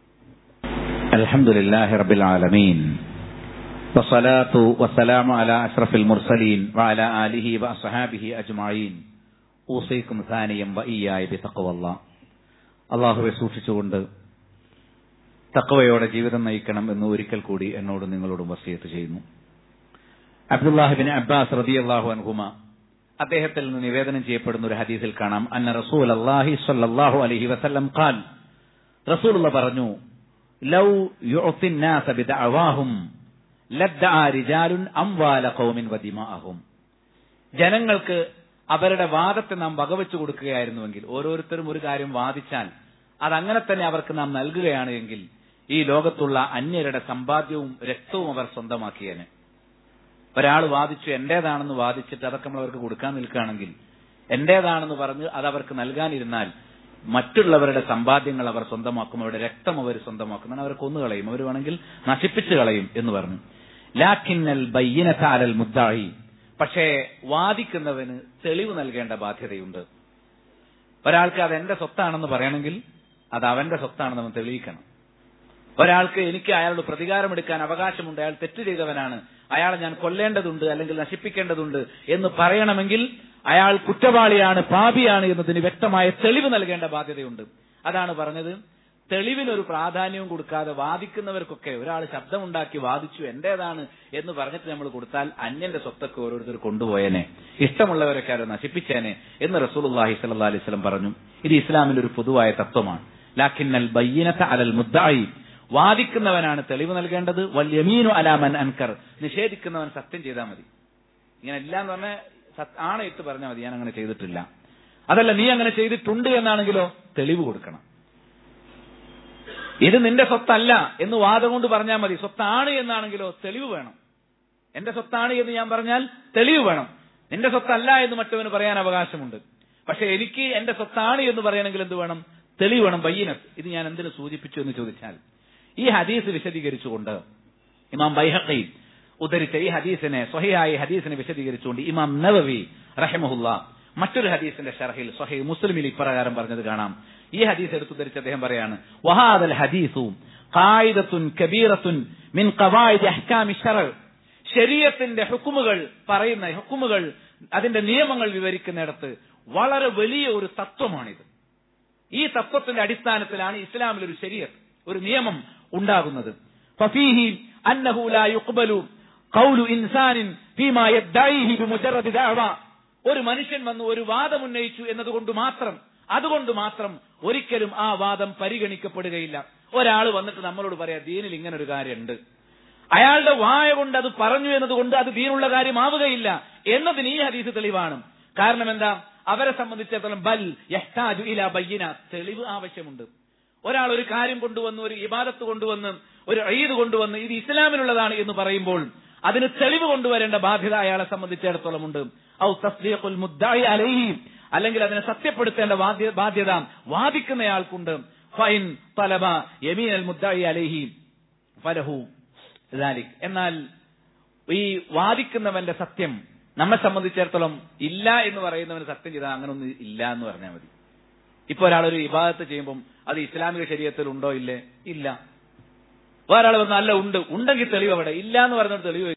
الحمد لله رب العالمين والصلاة والسلام على أشرف المرسلين وعلى آله وأصحابه أجمعين ഊസൈക്കും ധാനിയം വയ്യായ ബിതക്കവല്ല അള്ളാഹുവെ സൂക്ഷിച്ചുകൊണ്ട് തക്കവയോടെ ജീവിതം നയിക്കണം എന്ന് ഒരിക്കൽ കൂടി എന്നോട് നിങ്ങളോടും വസീയത്ത് ചെയ്യുന്നു അബ്ദുല്ലാഹിബിൻ അബ്ബാസ് റതി അള്ളാഹു അൻഹുമ അദ്ദേഹത്തിൽ നിന്ന് നിവേദനം ചെയ്യപ്പെടുന്ന ഒരു ഹദീസിൽ കാണാം അന്ന റസൂൽ അള്ളാഹി സ്വല്ലല്ലാഹു അലൈഹി വസല്ലം ഖാൽ റസൂലുള്ള പറഞ്ഞു ലൗ യുഅത്തി الناس بدعواهم لدعا رجال اموال قوم ودماءهم ജനങ്ങൾക്ക് അവരുടെ വാദത്തെ നാം വകവെച്ചു കൊടുക്കുകയായിരുന്നുവെങ്കിൽ ഓരോരുത്തരും ഒരു കാര്യം വാദിച്ചാൽ അതങ്ങനെ തന്നെ അവർക്ക് നാം നൽകുകയാണ് എങ്കിൽ ഈ ലോകത്തുള്ള അന്യരുടെ സമ്പാദ്യവും രക്തവും അവർ സ്വന്തമാക്കിയേനെ ഒരാൾ വാദിച്ചു എന്റേതാണെന്ന് വാദിച്ചിട്ട് അതൊക്കെ നമ്മൾ അവർക്ക് കൊടുക്കാൻ നിൽക്കുകയാണെങ്കിൽ എന്റേതാണെന്ന് പറഞ്ഞ് അത് അവർക്ക് നൽകാനിരുന്നാൽ മറ്റുള്ളവരുടെ സമ്പാദ്യങ്ങൾ അവർ സ്വന്തമാക്കും അവരുടെ രക്തം അവർ സ്വന്തമാക്കും എന്നാൽ അവർ കൊന്നുകളയും അവർ വേണമെങ്കിൽ നശിപ്പിച്ചു കളയും എന്ന് പറഞ്ഞു ലാഖിന്നൽ ബയ്യനത്താലൽ മുദ്ദായി പക്ഷേ വാദിക്കുന്നവന് തെളിവ് നൽകേണ്ട ബാധ്യതയുണ്ട് ഒരാൾക്ക് അത് എന്റെ സ്വത്താണെന്ന് പറയണമെങ്കിൽ അത് അവന്റെ സ്വത്താണെന്ന് അവൻ തെളിയിക്കണം ഒരാൾക്ക് എനിക്ക് അയാളോട് പ്രതികാരമെടുക്കാൻ അവകാശമുണ്ട് അയാൾ തെറ്റ് ചെയ്തവനാണ് അയാളെ ഞാൻ കൊല്ലേണ്ടതുണ്ട് അല്ലെങ്കിൽ നശിപ്പിക്കേണ്ടതുണ്ട് എന്ന് പറയണമെങ്കിൽ അയാൾ കുറ്റവാളിയാണ് പാപിയാണ് എന്നതിന് വ്യക്തമായ തെളിവ് നൽകേണ്ട ബാധ്യതയുണ്ട് അതാണ് പറഞ്ഞത് തെളിവിനൊരു പ്രാധാന്യവും കൊടുക്കാതെ വാദിക്കുന്നവർക്കൊക്കെ ഒരാൾ ശബ്ദമുണ്ടാക്കി വാദിച്ചു എന്റേതാണ് എന്ന് പറഞ്ഞിട്ട് നമ്മൾ കൊടുത്താൽ അന്യന്റെ സ്വത്തൊക്കെ ഓരോരുത്തർ കൊണ്ടുപോയേനെ ഇഷ്ടമുള്ളവരൊക്കെ അത് നശിപ്പിച്ചേനെ എന്ന് റസൂലുള്ളാഹി സ്വല്ലല്ലാഹി അലൈഹി വസല്ലം പറഞ്ഞു ഇത് ഇസ്ലാമിന്റെ ഒരു പൊതുവായ തത്വമാണ് ലാഖിന്നൽ ബയ്യനത അലൽ മുദ്ദായി വാദിക്കുന്നവനാണ് തെളിവ് നൽകേണ്ടത് വല്യമീനു അലാമൻ അൻകർ നിഷേധിക്കുന്നവൻ സത്യം ചെയ്താൽ മതി ഇങ്ങനെ ഇല്ല എന്ന് പറഞ്ഞാൽ ആണയിട്ട് പറഞ്ഞാൽ മതി ഞാൻ അങ്ങനെ ചെയ്തിട്ടില്ല അതല്ല നീ അങ്ങനെ ചെയ്തിട്ടുണ്ട് എന്നാണെങ്കിലോ തെളിവ് കൊടുക്കണം ഇത് നിന്റെ സ്വത്തല്ല എന്ന് വാദം കൊണ്ട് പറഞ്ഞാൽ മതി സ്വത്താണ് എന്നാണെങ്കിലോ തെളിവ് വേണം എന്റെ സ്വത്താണ് എന്ന് ഞാൻ പറഞ്ഞാൽ തെളിവ് വേണം നിന്റെ സ്വത്തല്ല എന്ന് മറ്റവന് പറയാൻ അവകാശമുണ്ട് പക്ഷെ എനിക്ക് എന്റെ സ്വത്താണ് എന്ന് പറയണമെങ്കിൽ എന്ത് വേണം തെളിവ് വേണം ബയ്യനത്ത് ഇത് ഞാൻ എന്തിനു സൂചിപ്പിച്ചു എന്ന് ചോദിച്ചാൽ ഈ ഹദീസ് വിശദീകരിച്ചുകൊണ്ട് ഇമാം ബൈഹഖി ഉദ്ധരിച്ച ഈ ഹദീസിനെ സ്വഹിയായ ഹദീസിനെ വിശദീകരിച്ചുകൊണ്ട് ഇമാം നവവി റഹിമഹുല്ല മറ്റൊരു ഹദീസിന്റെ ഷർഹിൽ സ്വഹി മുസ്ലിമിൽ ഇപ്രകാരം പറഞ്ഞത് കാണാം ഈ ഹദീസ് എടുത്തുദ്ധരിച്ച് അദ്ദേഹം പറയാണ് വഹാദൽ ഹദീസു ഖായിദത്തുൻ കബീറത്തുൻ മിൻ ഖവായിദ് അഹ്കാമി ശറഅ് ശരീഅത്തിന്റെ ഹുക്കുമുകൾ പറയുന്ന ഹുക്കുമുകൾ അതിന്റെ നിയമങ്ങൾ വിവരിക്കുന്നിടത്ത് വളരെ വലിയ ഒരു തത്വമാണിത് ഈ തത്വത്തിന്റെ അടിസ്ഥാനത്തിലാണ് ഇസ്ലാമിൽ ഒരു ശരീഅത്ത് ഒരു നിയമം ഉണ്ടാകുന്നത് ഫഫീഹി അന്നഹു ലാ യുഖ്ബലു ഖൗലു ഇൻസാനിൻ ഫീമാ യദ്ദഈഹി ബിമുജറദി ദഅവ ഒരു മനുഷ്യൻ വന്ന് ഒരു വാദം ഉന്നയിച്ചു എന്നതുകൊണ്ട് മാത്രം അതുകൊണ്ട് മാത്രം ഒരിക്കലും ആ വാദം പരിഗണിക്കപ്പെടുകയില്ല ഒരാൾ വന്നിട്ട് നമ്മളോട് പറയാ ദീനിൽ ഇങ്ങനെ ഒരു കാര്യമുണ്ട് അയാളുടെ വായ കൊണ്ട് അത് പറഞ്ഞു എന്നതുകൊണ്ട് അത് ദീനുള്ള കാര്യമാവുകയില്ല എന്നതിന് ഈ ഹദീസ് തെളിവാണ് കാരണം എന്താ അവരെ സംബന്ധിച്ചിടത്തോളം ബൽ യഹ്താജു ഇല ബയ്യന തെളിവ് ആവശ്യമുണ്ട് ഒരാൾ ഒരു കാര്യം കൊണ്ടുവന്ന് ഒരു ഇബാദത്ത് കൊണ്ടുവന്ന് ഒരു ഈദ് കൊണ്ടുവന്ന് ഇത് ഇസ്ലാമിനുള്ളതാണ് എന്ന് പറയുമ്പോൾ അതിന് തെളിവ് കൊണ്ടുവരേണ്ട ബാധ്യത അയാളെ സംബന്ധിച്ചിടത്തോളം ഉണ്ട് ഔ തസ്ദീഖുൽ മുദ്ദായി അലൈഹി അല്ലെങ്കിൽ അതിനെ സത്യപ്പെടുത്തേണ്ട ബാധ്യ- ബാധ്യത വാദിക്കുന്നയാൾക്കുണ്ട് ഫൈൻ തലബ യമീൻ അൽ മുദ്ദായി അലൈഹി ഫലഹു ذلك. എന്നാൽ ഈ വാദിക്കുന്നവന്റെ സത്യം നമ്മെ സംബന്ധിച്ചിടത്തോളം ഇല്ല എന്ന് പറയുന്നവന് സത്യം ചെയ്താൽ അങ്ങനെ ഒന്നും ഇല്ല എന്ന് പറഞ്ഞാൽ മതി ഇപ്പൊ ഒരാൾ ഒരു ഇബാദത്ത് ചെയ്യുമ്പോൾ അത് ഇസ്ലാമിക ശരീരത്തിൽ ഉണ്ടോ ഇല്ലേ ഇല്ല വേറെ ആൾ പറഞ്ഞു അല്ല ഉണ്ട് ഉണ്ടെങ്കിൽ തെളിവ് അവിടെ ഇല്ല എന്ന് പറഞ്ഞ തെളിവ്